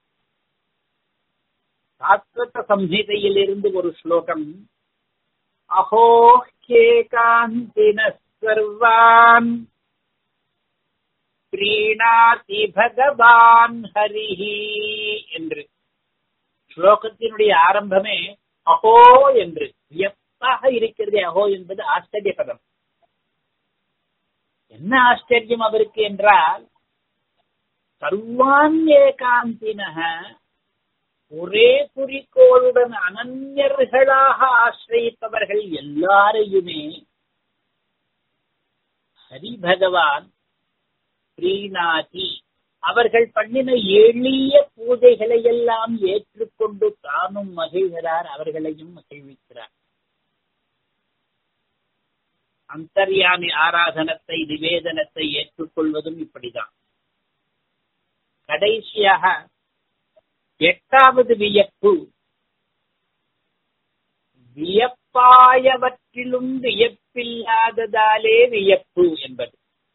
சாஸ்வத சம்ஹிதையில் இருந்து ஒரு ஸ்லோகம் அஹோ கேகாந்தின சர்வான் பிரீணாதி பகவான் ஹரிஹி என்று ஸ்லோகத்தினுடைய ஆரம்பமே அஹோ என்று வியப்பாக இருக்கிறது அஹோ என்பது ஆச்சரிய பதம் என்ன ஆச்சரியம் அவருக்கு என்றால் சர்வான் ஏகாந்தினக ஒரே குறிக்கோளுடன் அனன்யர்களாக ஆசிரியப்பவர்கள் எல்லாரையுமே ஹரி பகவான் பிரீனாதி அவர்கள் பண்ணின எளிய பூஜைகளை எல்லாம் ஏற்றுக்கொண்டு தானும் மகிழ்கிறார் அவர்களையும் மகிழ்விக்கிறார் அந்தர்யாமி ஆராதனத்தை நிவேதனத்தை ஏற்றுக்கொள்வதும் இப்படிதான் கடைசியாக எட்டாவது வியப்பு வியப்பாயவற்றிலும் வியப்பில்லாததாலே வியப்பு என்பது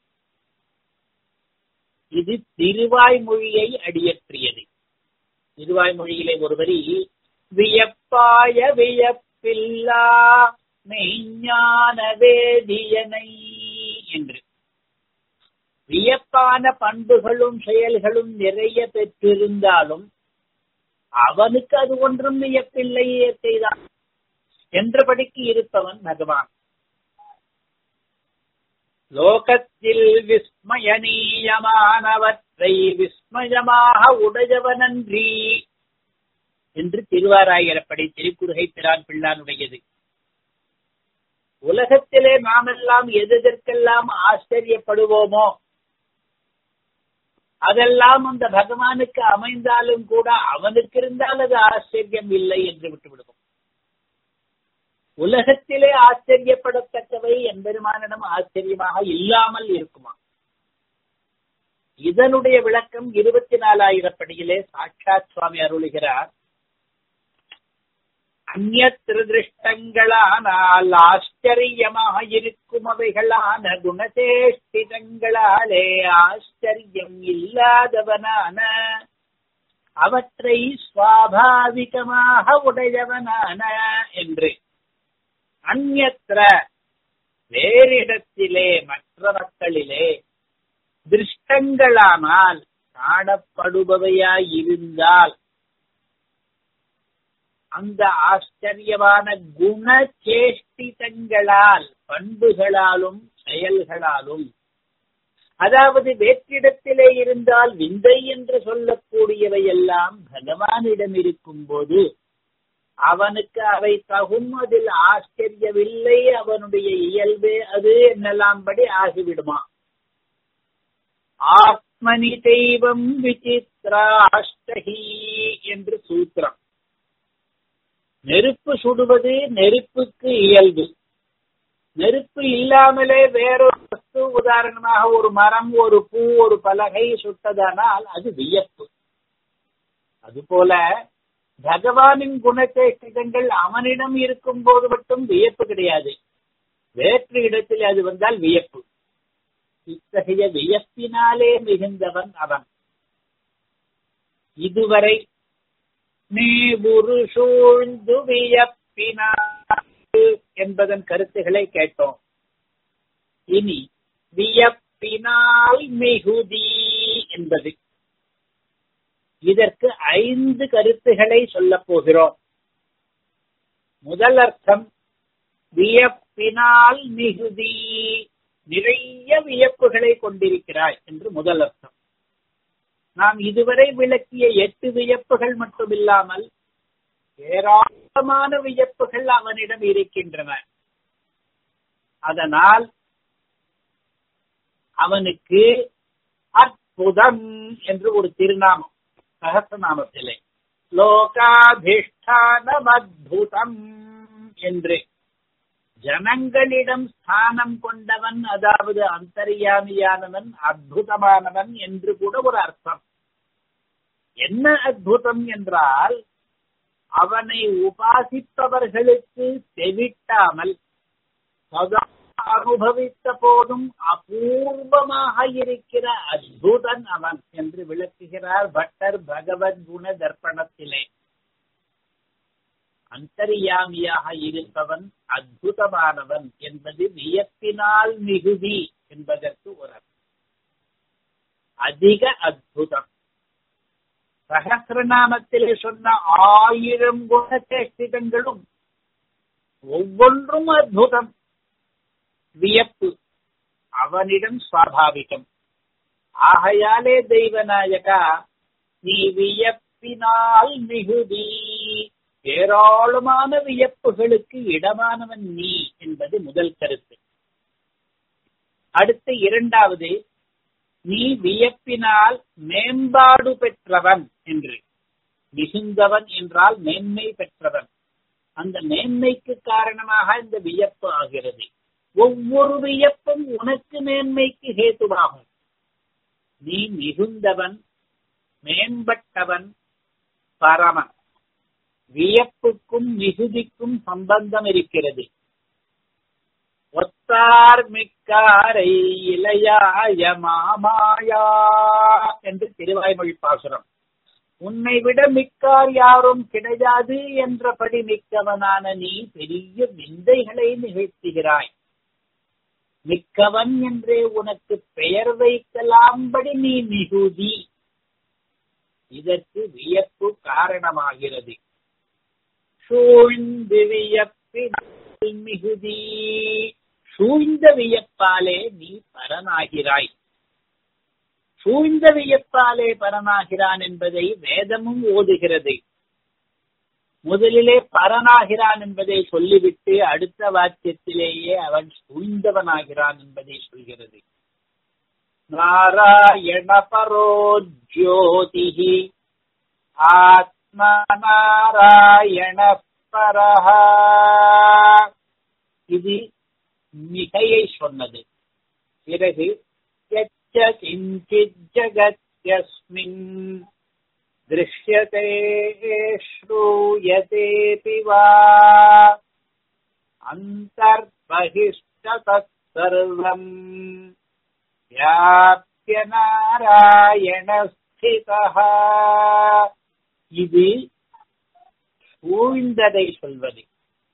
இது திருவாய்மொழியை அடியற்றியது திருவாய்மொழியிலே ஒரு வரி வியப்பாய வியப்பில்லா மெய்ஞான வேதியனை என்று வியப்பான பண்புகளும் செயல்களும் நிறைய பெற்றிருந்தாலும் அவனுக்கு அது ஒன்றும் வியப்பில்லை இயற்கைதான் என்றபடிக்கு இருப்பவன் பகவான் லோகத்தில் விஸ்மயனீயமானவற்றை விஸ்மயமாக உடையவனன்றி என்று திருவாராயிரப்படி திருக்குறுகை பிரான் பிள்ளானுடையது உலகத்திலே நாமெல்லாம் எதற்கெல்லாம் ஆச்சரியப்படுவோமோ அதெல்லாம் அந்த பகவானுக்கு அமைந்தாலும் கூட அவனுக்கு இருந்தால் அது ஆச்சரியம் இல்லை என்று விட்டுவிடுவோம் உலகத்திலே ஆச்சரியப்படத்தக்கவை எம்பெருமானிடம் ஆச்சரியமாக இல்லாமல் இருக்குமா இதனுடைய விளக்கம் இருபத்தி நாலாயிரப்படியிலே சாட்சாத் சுவாமி அருளுகிறார் அந்நத்திருஷ்டங்களானால் ஆச்சரியமாக இருக்கும் அவைகளான குணசேஷ்டிதங்களாலே ஆச்சரியம் இல்லாதவனான அவற்றை சுவாபாவிகமாக உடையவனான என்று அந்நத்திர வேறிடத்திலே மற்ற மக்களிலே திருஷ்டங்களானால் காணப்படுபவையாய் இருந்தால் அந்த ஆச்சரியமான குணச்சேஷ்டிதங்களால் பண்புகளாலும் செயல்களாலும் அதாவது வேற்றிடத்திலே இருந்தால் விந்தை என்று சொல்லக்கூடியவை எல்லாம் பகவானிடம் இருக்கும் போது அவனுக்கு அவை தகும் அதில் ஆச்சரியமில்லை அவனுடைய இயல்பே அது என்னெல்லாம் படி ஆகிவிடுமா ஆத்மனி தெய்வம் விசித்ராஷ்டகி என்று சூத்திரம் நெருப்பு சுடுவது நெருப்புக்கு இயல்பு நெருப்பு இல்லாமலே வேறொரு வஸ்து உதாரணமாக ஒரு மரம் ஒரு பூ ஒரு பலகை சுட்டதானால் அது வியப்பு அதுபோல பகவானின் குணச்சேஷ்டிதங்கள் அவனிடம் இருக்கும் போது மட்டும் வியப்பு கிடையாது வேற்று இடத்தில் அது வந்தால் வியப்பு இத்தகைய வியப்பினாலே மிகுந்தவன் அவன் இதுவரை நீ ஒரு சூழ்ந்து வியப்பினார் என்பதன் கருத்துக்களை கேட்டோம் இனி வியப்பினால் மிகுதி என்பது இதற்கு ஐந்து கருத்துகளை சொல்லப் போகிறோம் முதல் அர்த்தம் வியப்பினால் மிகுதி நிறைய வியப்புகளை கொண்டிருக்கிறாய் என்று முதல் அர்த்தம் நாம் இதுவரை விளக்கிய எட்டு வியப்புகள் மட்டுமில்லாமல் ஏராளமான வியப்புகள் அவனிடம் இருக்கின்றன அதனால் அவனுக்கு அற்புதம் என்று ஒரு திருநாமம் சகசிரநாமத்திலே லோகாதிஷ்டானம் அத்புதம் என்று ஜனங்களிடம் ஸ்தானம் கொண்டவன் அதாவது அந்தரியாமியானவன் அற்புதமானவன் என்று கூட ஒரு அர்த்தம் என்ன அற்புதம் என்றால் அவனை உபாசிப்பவர்களுக்கு தெவிட்டாமல் சதா அனுபவித்த போதும் அபூர்வமாக இருக்கிற அற்புதன் அவன் என்று விளக்குகிறார் பட்டர் பகவத் குண தர்ப்பணத்திலே அந்தரியாமியாக இருப்பவன் அற்புதமானவன் என்பது வியப்பினால் மிகுதி என்பதற்கு ஒரு அர்த்தம் அதிக அற்புதம் சகசிரநாமத்திலே சொன்ன ஆயிரம் குணச்சேஷ்டிதங்களும் ஒவ்வொன்றும் அற்புதம் வியப்பு அவனிடம் சுவாபாவிகம் ஆகையாலே தெய்வநாயகா நீ வியப்பினால் மிகுதி ஏராளமான வியப்புகளுக்கு இடமானவன் நீ என்பது முதல் கருத்து அடுத்து இரண்டாவது நீ வியப்பினால் மேம்பாடு பெற்றவன் என்று மிகுந்தவன் என்றால் மேன்மை பெற்றவன் அந்த மேன்மைக்கு காரணமாக இந்த வியப்பு ஆகிறது ஒவ்வொரு வியப்பும் உனக்கு மேன்மைக்கு ஹேத்துவாகும் நீ மிகுந்தவன் மேம்பட்டவன் பரமன் வியப்புக்கும் மிகுதிக்கும் சம்பந்தம் இருக்கிறது ஒத்தார் மிக்காரை இளையாய மாமாயா என்று திருவாய்மொழி பாசுரம் உன்னை விட மிக்கார் யாரும் கிடையாது என்றபடி மிக்கவனான நீ பெரிய விந்தைகளை நிகழ்த்துகிறாய் மிக்கவன் என்றே உனக்கு பெயர் வைக்கலாம்படி நீ மிகுதி இதற்கு வியப்பு காரணமாகிறது சூழ்ந்து வியப்பினால் மிகுதி சூழ்ந்த வியப்பாலே நீ பரனாகிறாய் சூழ்ந்த வியப்பாலே பரனாகிறான் என்பதை வேதமும் ஓதுகிறது முதலிலே பரனாகிறான் என்பதை சொல்லிவிட்டு அடுத்த வாக்கியத்திலேயே அவன் சூழ்ந்தவனாகிறான் என்பதை சொல்கிறது நாராயண பரோ ஜோதிஹி ஆத்ம நாராயண பரஹா இது மிகையை சொன்னது பிறகு கிஞ்சித் ஜகத்யஸ்மின் दृश्यते श्रूयतेऽपि वा अन्तर्बहिश्च तत्सर्वम् व्याप्य नारायणस्थितः இது சூழ்ந்ததை சொல்வது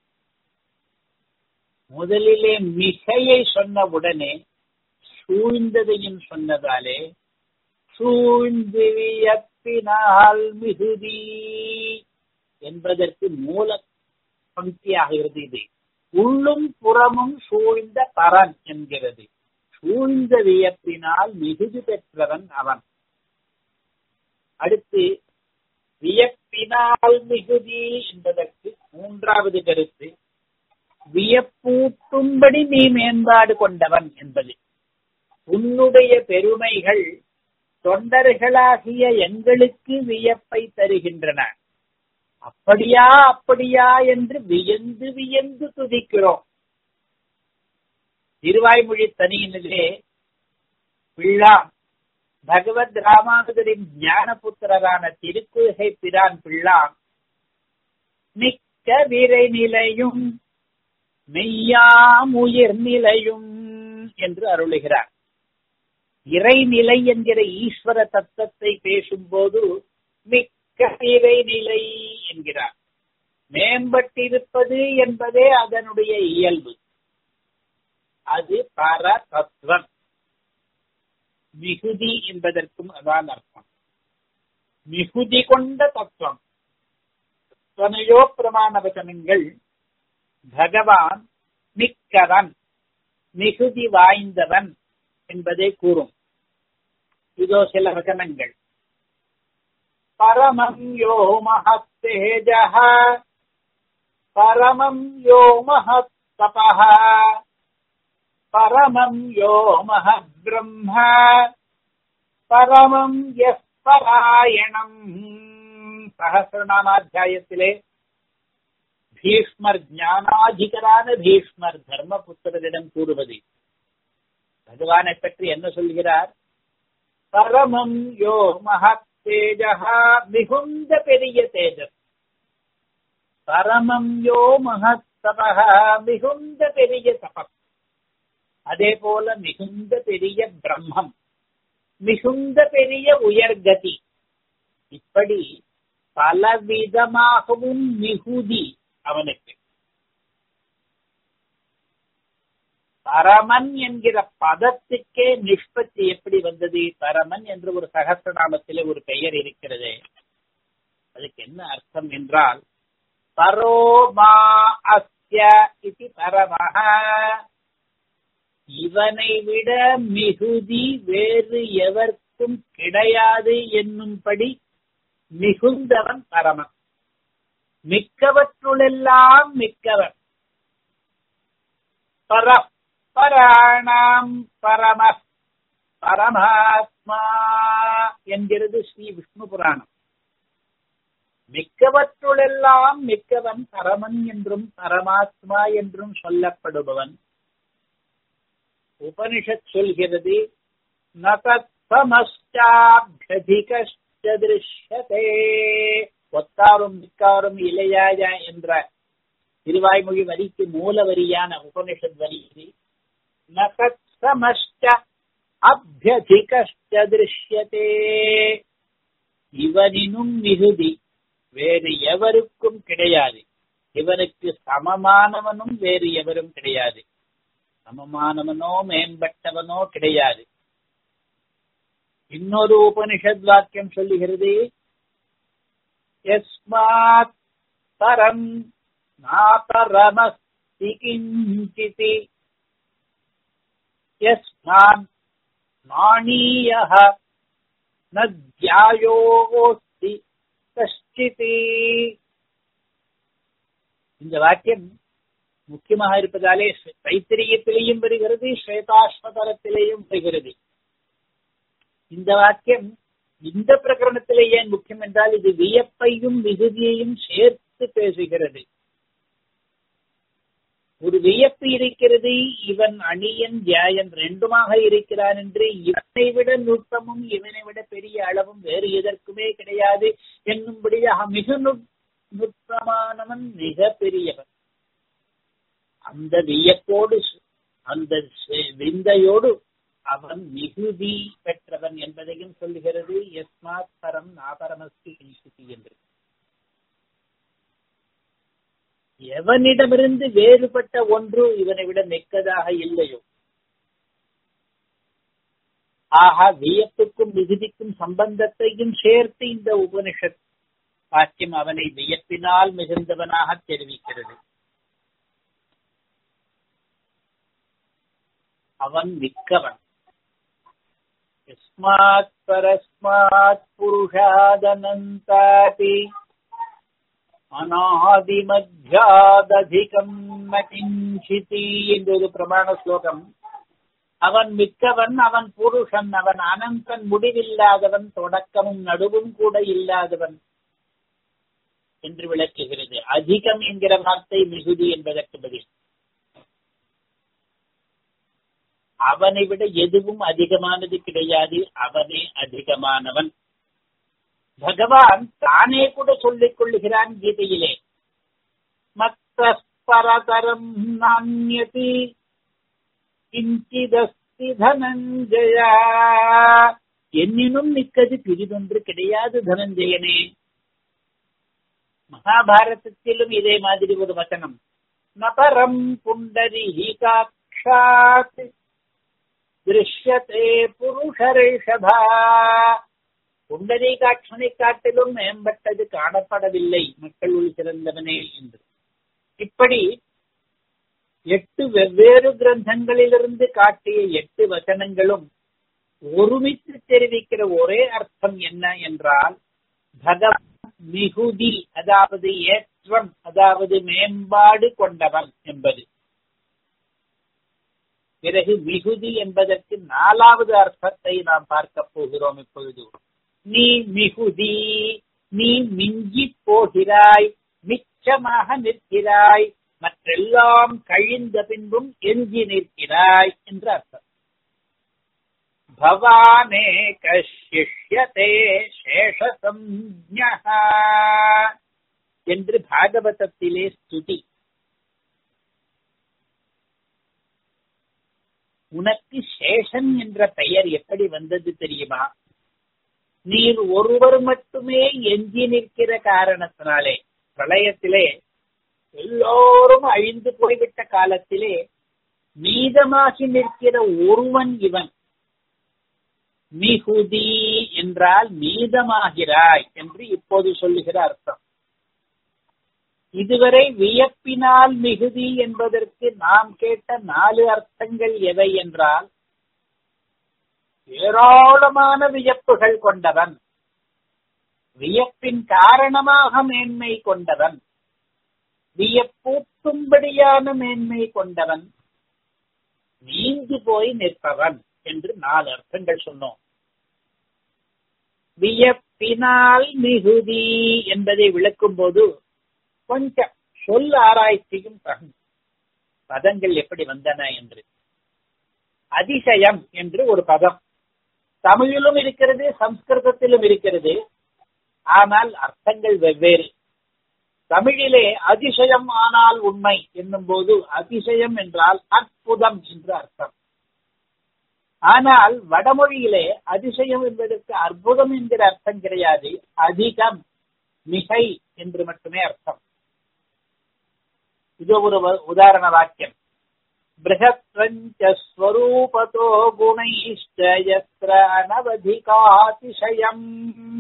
முதலிலே மிகையை சொன்னவுடனே சூழ்ந்ததையும் சொன்னதாலே சூழ்ந்து வியப்பினால் மிகுதி என்பதற்கு மூல பங்கியாகிறது இது உள்ளும் புறமும் சூழ்ந்த பரன் என்கிறது சூழ்ந்த வியப்பினால் மிகுதி பெற்றவன் அவன் அடுத்து வியப்பினால் மிகுதி என்பதற்கு மூன்றாவது கருத்து வியப்பூட்டும்படி நீ மேம்பாடு கொண்டவன் என்பது உன்னுடைய பெருமைகள் தொண்டர்களாகிய எங்களுக்கு வியப்பை தருகின்றன அப்படியா அப்படியா என்று வியந்து வியந்து துதிக்கிறோம் திருவாய்மொழி தனியினிலே பிள்ளான் பகவத் ராமானுஜரின் ஞான புத்திரரான திருக்குகை பிரான் பிள்ளான் மிக்க விரை நிலையும் மெய்யாம் உயிர் நிலையும் என்று அருளுகிறார் இறைநிலை என்கிற ஈஸ்வர தத்துவத்தை பேசும்போது மிக்க இறைநிலை என்கிறார் மேம்பட்டிருப்பது என்பதே அதனுடைய இயல்பு அது பர தத்துவம் மிகுதி என்பதற்கும் அதான் அர்த்தம் மிகுதி கொண்ட தத்துவம் எத்தனையோ பிரமாண வச்சனங்கள் பகவான் மிக்கவன் மிகுதி வாய்ந்தவன் என்பதை கூறும் இதோ சில வசனங்கள் பரமம் யோ மகத்தேஜ பரமம் யோ மகத்தப பரமம் யோ மகபிரம்ம பரமம் எஸ் பராயணம் சகசிரநாமாத்தியாயத்திலே பீஷ்மர் ஞானாதிகரான பீஷ்மர் தர்மபுத்திரரிடம் கூறுவது பகவானை பற்றி என்ன சொல்கிறார் பரமம் யோ மகத் தேஜகா மிகுந்த பெரிய தேஜஸ் பரமம் யோ மகத்தபகா மிகுந்த பெரிய தபஸ் அதே போல மிகுந்த பெரிய பிரம்மம் மிகுந்த பெரிய உயர்கதி இப்படி பலவிதமாகவும் மிகுதி அவனுக்கு பரமன் என்கிற பதத்துக்கே நிஷ்பத்தி எப்படி வந்தது பரமன் என்று ஒரு சகசிரநாமத்திலே ஒரு பெயர் இருக்கிறது அதுக்கு என்ன அர்த்தம் என்றால் பரோமா அஸ்ய இது பரமஹ இவனை விட மிகுதி வேறு எவர்க்கும் கிடையாது என்னும்படி மிகுந்தவன் பரமன் மிக்கவற்றுளெல்லாம் மிக்கவன் பர பராணாம் பரம பரமாத்மா என்கிறது ஸ்ரீ விஷ்ணு புராணம் மிக்கவற்றுளெல்லாம் மிக்கவன் பரமன் என்றும் பரமாத்மா என்றும் சொல்லப்படுபவன் உபனிஷத் சொல்கிறது நதமஸ்டாபியதிகே ஒத்தாரும் மிக்காரும் இளையாயா என்ற திருவாய்மொழி வரிக்கு மூல வரியான உபனிஷத் வரி நகமஷ்ட அபியதிகே இவனினும் மிகுதி வேறு எவருக்கும் கிடையாது இவனுக்கு சமமானவனும் வேறு எவரும் கிடையாது சமமானவனோ மேம்பட்டவனோ கிடையாது இன்னொரு உபனிஷத் வாக்கியம் சொல்லுகிறது எஸ்மாத் பரம் நாபரமஸ்தி கிஞ்சிதி யஸ்மான் நாணீயः न தியாயோஸ்தி கஷ்டிதி இந்த வாக்கியம் முக்கியமாக இருப்பதாலே தைத்திரியத்திலேயும் வருகிறது ஸ்வேதாஸ்வதரத்திலேயும் வருகிறது இந்த வாக்கியம் இந்த பிரகரணத்திலே ஏன் முக்கியம் என்றால் இது வியப்பையும் விகுதியையும் சேர்த்து பேசுகிறது ஒரு வியப்பு இருக்கிறது இவன் அணியன் தியாயன் ரெண்டுமாக இருக்கிறான் என்று இவனை விட நுட்பமும் இவனை விட பெரிய அளவும் வேறு எதற்குமே கிடையாது என்னும்படியாக மிக நுட்பமானவன் மிக பெரியவன் அந்த வியப்போடு அந்த விந்தையோடு அவன் மிகுதி பெற்றவன் என்பதையும் சொல்லுகிறது எஸ்மாத் பரம் நாபரமஸ்தி என்று எவனிடமிருந்து வேறுபட்ட ஒன்று இவனை விட மிக்கதாக இல்லையோ ஆக வியப்புக்கும் மிகுதிக்கும் சம்பந்தத்தையும் சேர்த்து இந்த உபனிஷத் வாக்கியம் அவனை வியப்பினால் மிகுந்தவனாக தெரிவிக்கிறது அவன் மிக்கவன் यस्मात् परस्मात् पुरुषादनन्तापि அநாதிமத்தியாததிகம் கிஞ்சிதி என்ற ஒரு பிரமாண ஸ்லோகம் அவன் மிக்கவன் அவன் புருஷன் அவன் அனந்தன் முடிவில்லாதவன் தொடக்கமும் நடுவும் கூட இல்லாதவன் என்று விளக்குகிறது அதிகம் என்கிற வார்த்தை மிகுதி என்பதற்கு பதில் அவனை விட எதுவும் அதிகமானது கிடையாது அவனே அதிகமானவன் பகவான் தானே கூட சொல்லிக் கொள்ளுகிறான் கீதையிலே மத்த பரதரம் நானியதி கிஞ்சிதஸ்தி தனஞ்சயா என்னினும் மிக்கது பிரிதொன்று கிடையாது தனஞ்சயனே மகாபாரதத்திலும் இதே மாதிரி ஒரு வசனம் நபரம் புண்டரி ஹீகாட்சாத் திருஷ்யத்தே புருஷரேஷபா புண்டரீகாட்சனை காட்டிலும் மேம்பட்டது காணப்படவில்லை மக்களுள் சிறந்தவனே என்று இப்படி எட்டு வெவ்வேறு கிரந்தங்களிலிருந்து காட்டிய எட்டு வசனங்களும் ஒருமித்து தெரிவிக்கிற ஒரே அர்த்தம் என்ன என்றால் பகவான் மிகுதி அதாவது ஏற்றம் அதாவது மேம்பாடு கொண்டவன் என்பது பிறகு மிகுதி என்பதற்கு நாலாவது அர்த்தத்தை நாம் பார்க்க போகிறோம் இப்பொழுது நீ மிகுதி நீ மிஞ்சி போகிறாய் மிச்சமாக நிற்கிறாய் மற்றெல்லாம் கழிந்த பின்பும் எஞ்சி நிற்கிறாய் என்று அர்த்தம் பவானே கஷ்யதே சேஷசம்ஞா என்று பாகவதத்திலே ஸ்துதி உனக்கு சேஷன் என்ற பெயர் எப்படி வந்தது தெரியுமா நீர் ஒருவர் மட்டுமே எஞ்சி நிற்கிற காரணத்தினாலே பிரளயத்திலே எல்லோரும் அழிந்து போய்விட்ட காலத்திலே மீதமாகி நிற்கிற ஒருவன் இவன் மிகுதி என்றால் மீதமாகிறாய் என்று இப்போது சொல்லுகிற அர்த்தம் இதுவரை வியப்பினால் மிகுதி என்பதற்கு நாம் கேட்ட நாலு அர்த்தங்கள் எவை என்றால் ஏராளமான வியப்புகள் கொண்டவன் வியப்பின் காரணமாக மேன்மை கொண்டவன் வியப்பூட்டும்படியான மேன்மை கொண்டவன் நீங்கி போய் நிற்பவன் என்று நாலு அர்த்தங்கள் சொன்னோம் வியப்பினால் மிகுதி என்பதை விளக்கும் போது கொஞ்சம் சொல் ஆராய்ச்சியும் தகும் பதங்கள் எப்படி வந்தன என்று அதிசயம் என்று ஒரு பதம் தமிழிலும் இருக்கிறது சம்ஸ்கிருதத்திலும் இருக்கிறது ஆனால் அர்த்தங்கள் வெவ்வேறு தமிழிலே அதிசயம் ஆனால் உண்மை என்னும் போது அதிசயம் என்றால் அற்புதம் என்று அர்த்தம் ஆனால் வடமொழியிலே அதிசயம் என்பதற்கு அற்புதம் என்கிற அர்த்தம் கிடையாது அதிகம் மிகை என்று மட்டுமே அர்த்தம் இது ஒரு உதாரண வாக்கியம் बृहत्वञ्चस्वरूपतो गुणैश्च यत्र अनवधिकातिशयम्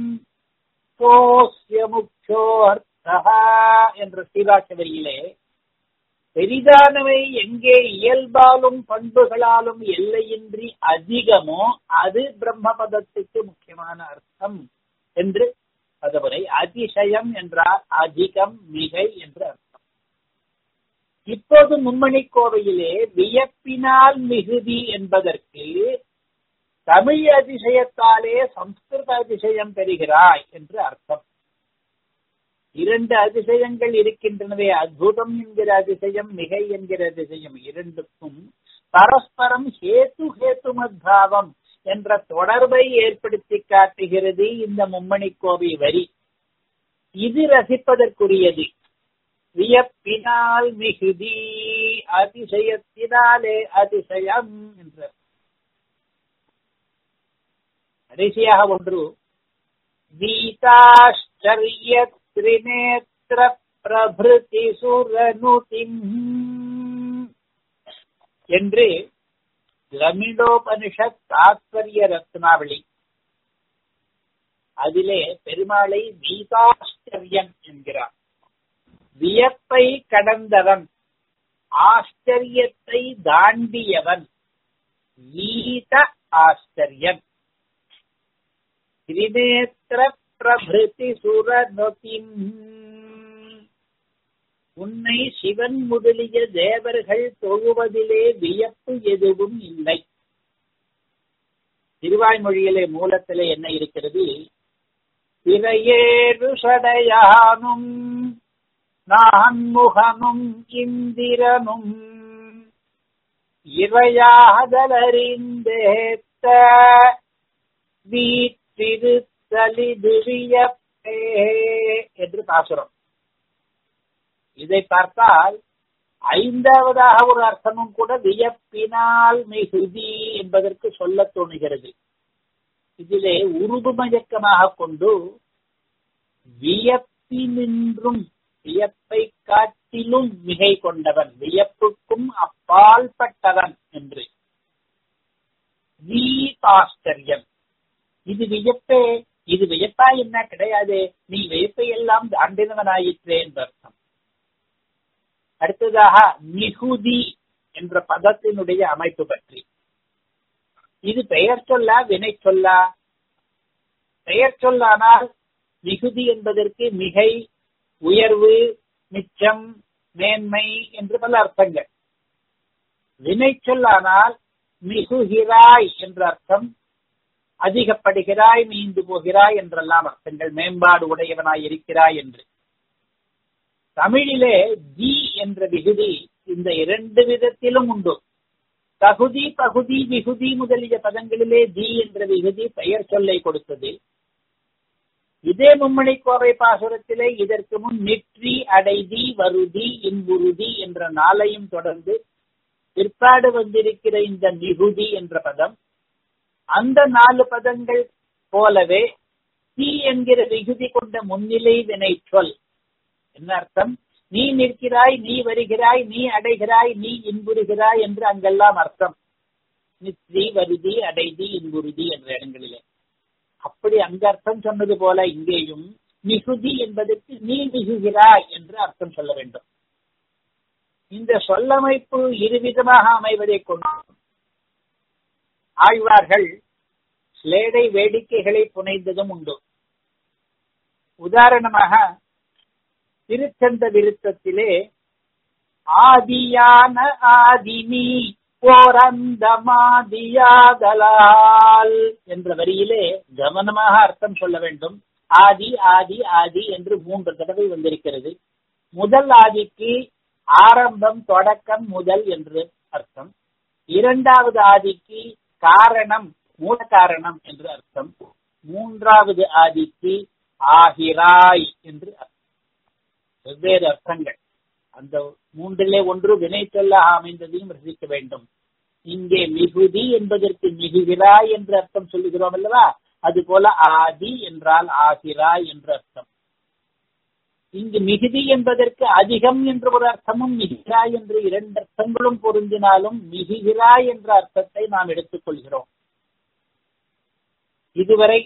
सोऽस्य मुख्योऽर्थः என்ற ஸ்ரீராட்சவரியிலே பெரிதானவை எங்கே இயல்பாலும் பண்புகளாலும் எல்லையின்றி அதிகமோ அது பிரம்மபதத்துக்கு முக்கியமான அர்த்தம் என்று பதவுரை அதிசயம் என்றால் அதிகம் மிகை என்று அர்த்தம் இப்போது மும்மணி கோவையிலே வியப்பினால் மிகுதி என்பதற்கு தமிழ் அதிசயத்தாலே சம்ஸ்கிருத அதிசயம் பெறுகிறாய் என்று அர்த்தம் இரண்டு அதிசயங்கள் இருக்கின்றனவே அத்புதம் என்கிற அதிசயம் மிகை என்கிற அதிசயம் இரண்டுக்கும் பரஸ்பரம் ஹேத்து ஹேத்துமத்பாவம் என்ற தொடர்பை ஏற்படுத்தி காட்டுகிறது இந்த மும்மணி கோவை வரி இது ரசிப்பதற்குரியது வியப்பினால் மிகுதி அதிசயத்தினாலே அதிசயம் என்ற கடைசியாக ஒன்று வீதாஷ்டரிய திரிநேத்திர பிரபிருதி சுரனுதிம் என்று லமிடோபனிஷத் தாத்பரிய ரத்னாவளி அதிலே பெருமாளை வீதாஷ்டரியம் என்கிறார் வியப்பை கடந்தவன் ஆச்சரியத்தை தாண்டியவன் வீத ஆச்சரியன் திரிநேத்திர பிரபிருதி சுரநொதிம் உன்னை சிவன் முதலிய தேவர்கள் தொழுவதிலே வியப்பு எதுவும் இல்லை திருவாய்மொழியிலே மூலத்திலே என்ன இருக்கிறது திரையேறு சடையானும் நான்முகனும் இந்திரனும் இவையாதலறிந்தேத்த வீற்றிருத்தலிதுவியப்பே என்று பாசுரம் இதை பார்த்தால் ஐந்தாவதாக ஒரு அர்த்தமும் கூட வியப்பினால் மிகுதி என்பதற்கு சொல்ல தோணுகிறது இதிலே உருது மயக்கமாக கொண்டு வியப்பினின்றும் வியப்பை காட்டிலும் மிகை கொண்டவன் வியப்புக்கும் அப்பால் பட்டவன் என்று வீதாஸ்டரியம் இது வியப்பே இது வியப்பா என்ன கிடையாது நீ வியப்பை எல்லாம் தாண்டினவனாயிற்றே என்று அர்த்தம் அடுத்ததாக மிகுதி என்ற பதத்தினுடைய அமைப்பு பற்றி இது பெயர் சொல்லா வினை சொல்லா பெயர் சொல்லானால் மிகுதி என்பதற்கு மிகை உயர்வு மிச்சம் மேன்மை என்று பல அர்த்தங்கள் வினை சொல்லானால் மிகுகிறாய் என்ற அர்த்தம் அதிகப்படுகிறாய் மீண்டு போகிறாய் என்றெல்லாம் அர்த்தங்கள் மேம்பாடு உடையவனாய் இருக்கிறாய் என்று தமிழிலே ஜி என்ற விகுதி இந்த இரண்டு விதத்திலும் உண்டு தகுதி பகுதி விகுதி முதலிய பதங்களிலே ஜி என்ற விகுதி பெயர் சொல்லை கொடுத்தது இதே மும்மணி கோவை பாசுரத்திலே இதற்கு முன் நெற்றி அடைதி வருதி இன்புறுதி என்ற நாளையும் தொடர்ந்து பிற்பாடு வந்திருக்கிற இந்த மிகுதி என்ற பதம் அந்த நாலு பதங்கள் போலவே தீ என்கிற விகுதி கொண்ட முன்னிலை வினை சொல் என்ன அர்த்தம் நீ நிற்கிறாய் நீ வருகிறாய் நீ அடைகிறாய் நீ இன்புறுகிறாய் என்று அங்கெல்லாம் அர்த்தம் நித்ரி வருதி அடைதி இன்புறுதி என்ற இடங்களிலே அப்படி அங்க அர்த்தம் சொன்னது போல இங்கேயும் மிகுதி என்பதற்கு நீ மிகுகிறாய் என்று அர்த்தம் சொல்ல வேண்டும் இந்த சொல்லமைப்பு இருவிதமாக அமைவதை கொண்டு ஆழ்வார்கள் ஸ்லேடை வேடிக்கைகளை புனைந்ததும் உண்டு உதாரணமாக திருச்சந்த விருத்தத்திலே ஆதியான ஆதினி போரந்தமாதியாதலால் என்ற வரியிலே கவனமாக அர்த்தம் சொல்ல வேண்டும் ஆதி ஆதி ஆதி என்று மூன்று தடவை வந்திருக்கிறது முதல் ஆதிக்கு ஆரம்பம் தொடக்கம் முதல் என்று அர்த்தம் இரண்டாவது ஆதிக்கு காரணம் மூல காரணம் என்று அர்த்தம் மூன்றாவது ஆதிக்கு ஆகிராய் என்று அர்த்தம் வெவ்வேறு அர்த்தங்கள் அந்த மூன்றிலே ஒன்று வினை சொல்ல அமைந்ததையும் ரசிக்க வேண்டும் இங்கே மிகுதி என்பதற்கு மிகுகிறாய் என்று அர்த்தம் சொல்லுகிறோம் அல்லவா அது போல ஆதி என்றால் ஆகிறாய் என்று அர்த்தம் இங்கு மிகுதி என்பதற்கு அதிகம் என்ற ஒரு அர்த்தமும் மிகுகிறாய் என்று இரண்டு அர்த்தங்களும் பொருந்தினாலும் மிகுகிறாய் என்ற அர்த்தத்தை நாம் எடுத்துக் கொள்கிறோம் இதுவரை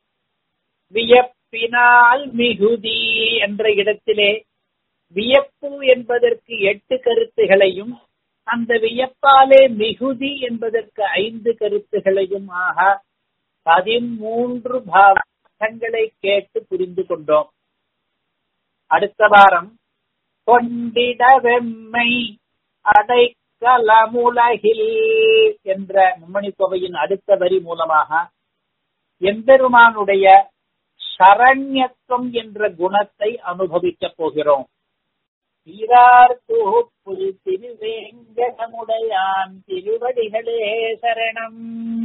வியப்பினால் மிகுதி என்ற இடத்திலே வியப்பு என்பதற்கு எட்டு கருத்துகளையும் அந்த வியப்பாலே மிகுதி என்பதற்கு ஐந்து கருத்துகளையும் ஆக பதிமூன்று பாவங்களை கேட்டு புரிந்து கொண்டோம் அடுத்த வாரம் கொண்டிட வெம்மை அடைக்கலமுலகில் என்ற மும்மணி கோவையின் அடுத்த வரி மூலமாக எம்பெருமானுடைய சரண்யத்துவம் என்ற குணத்தை அனுபவிக்கப் போகிறோம் தீரார் தொகுப்புல் திருவேங்கடமுடையான் திருவடிகளே சரணம்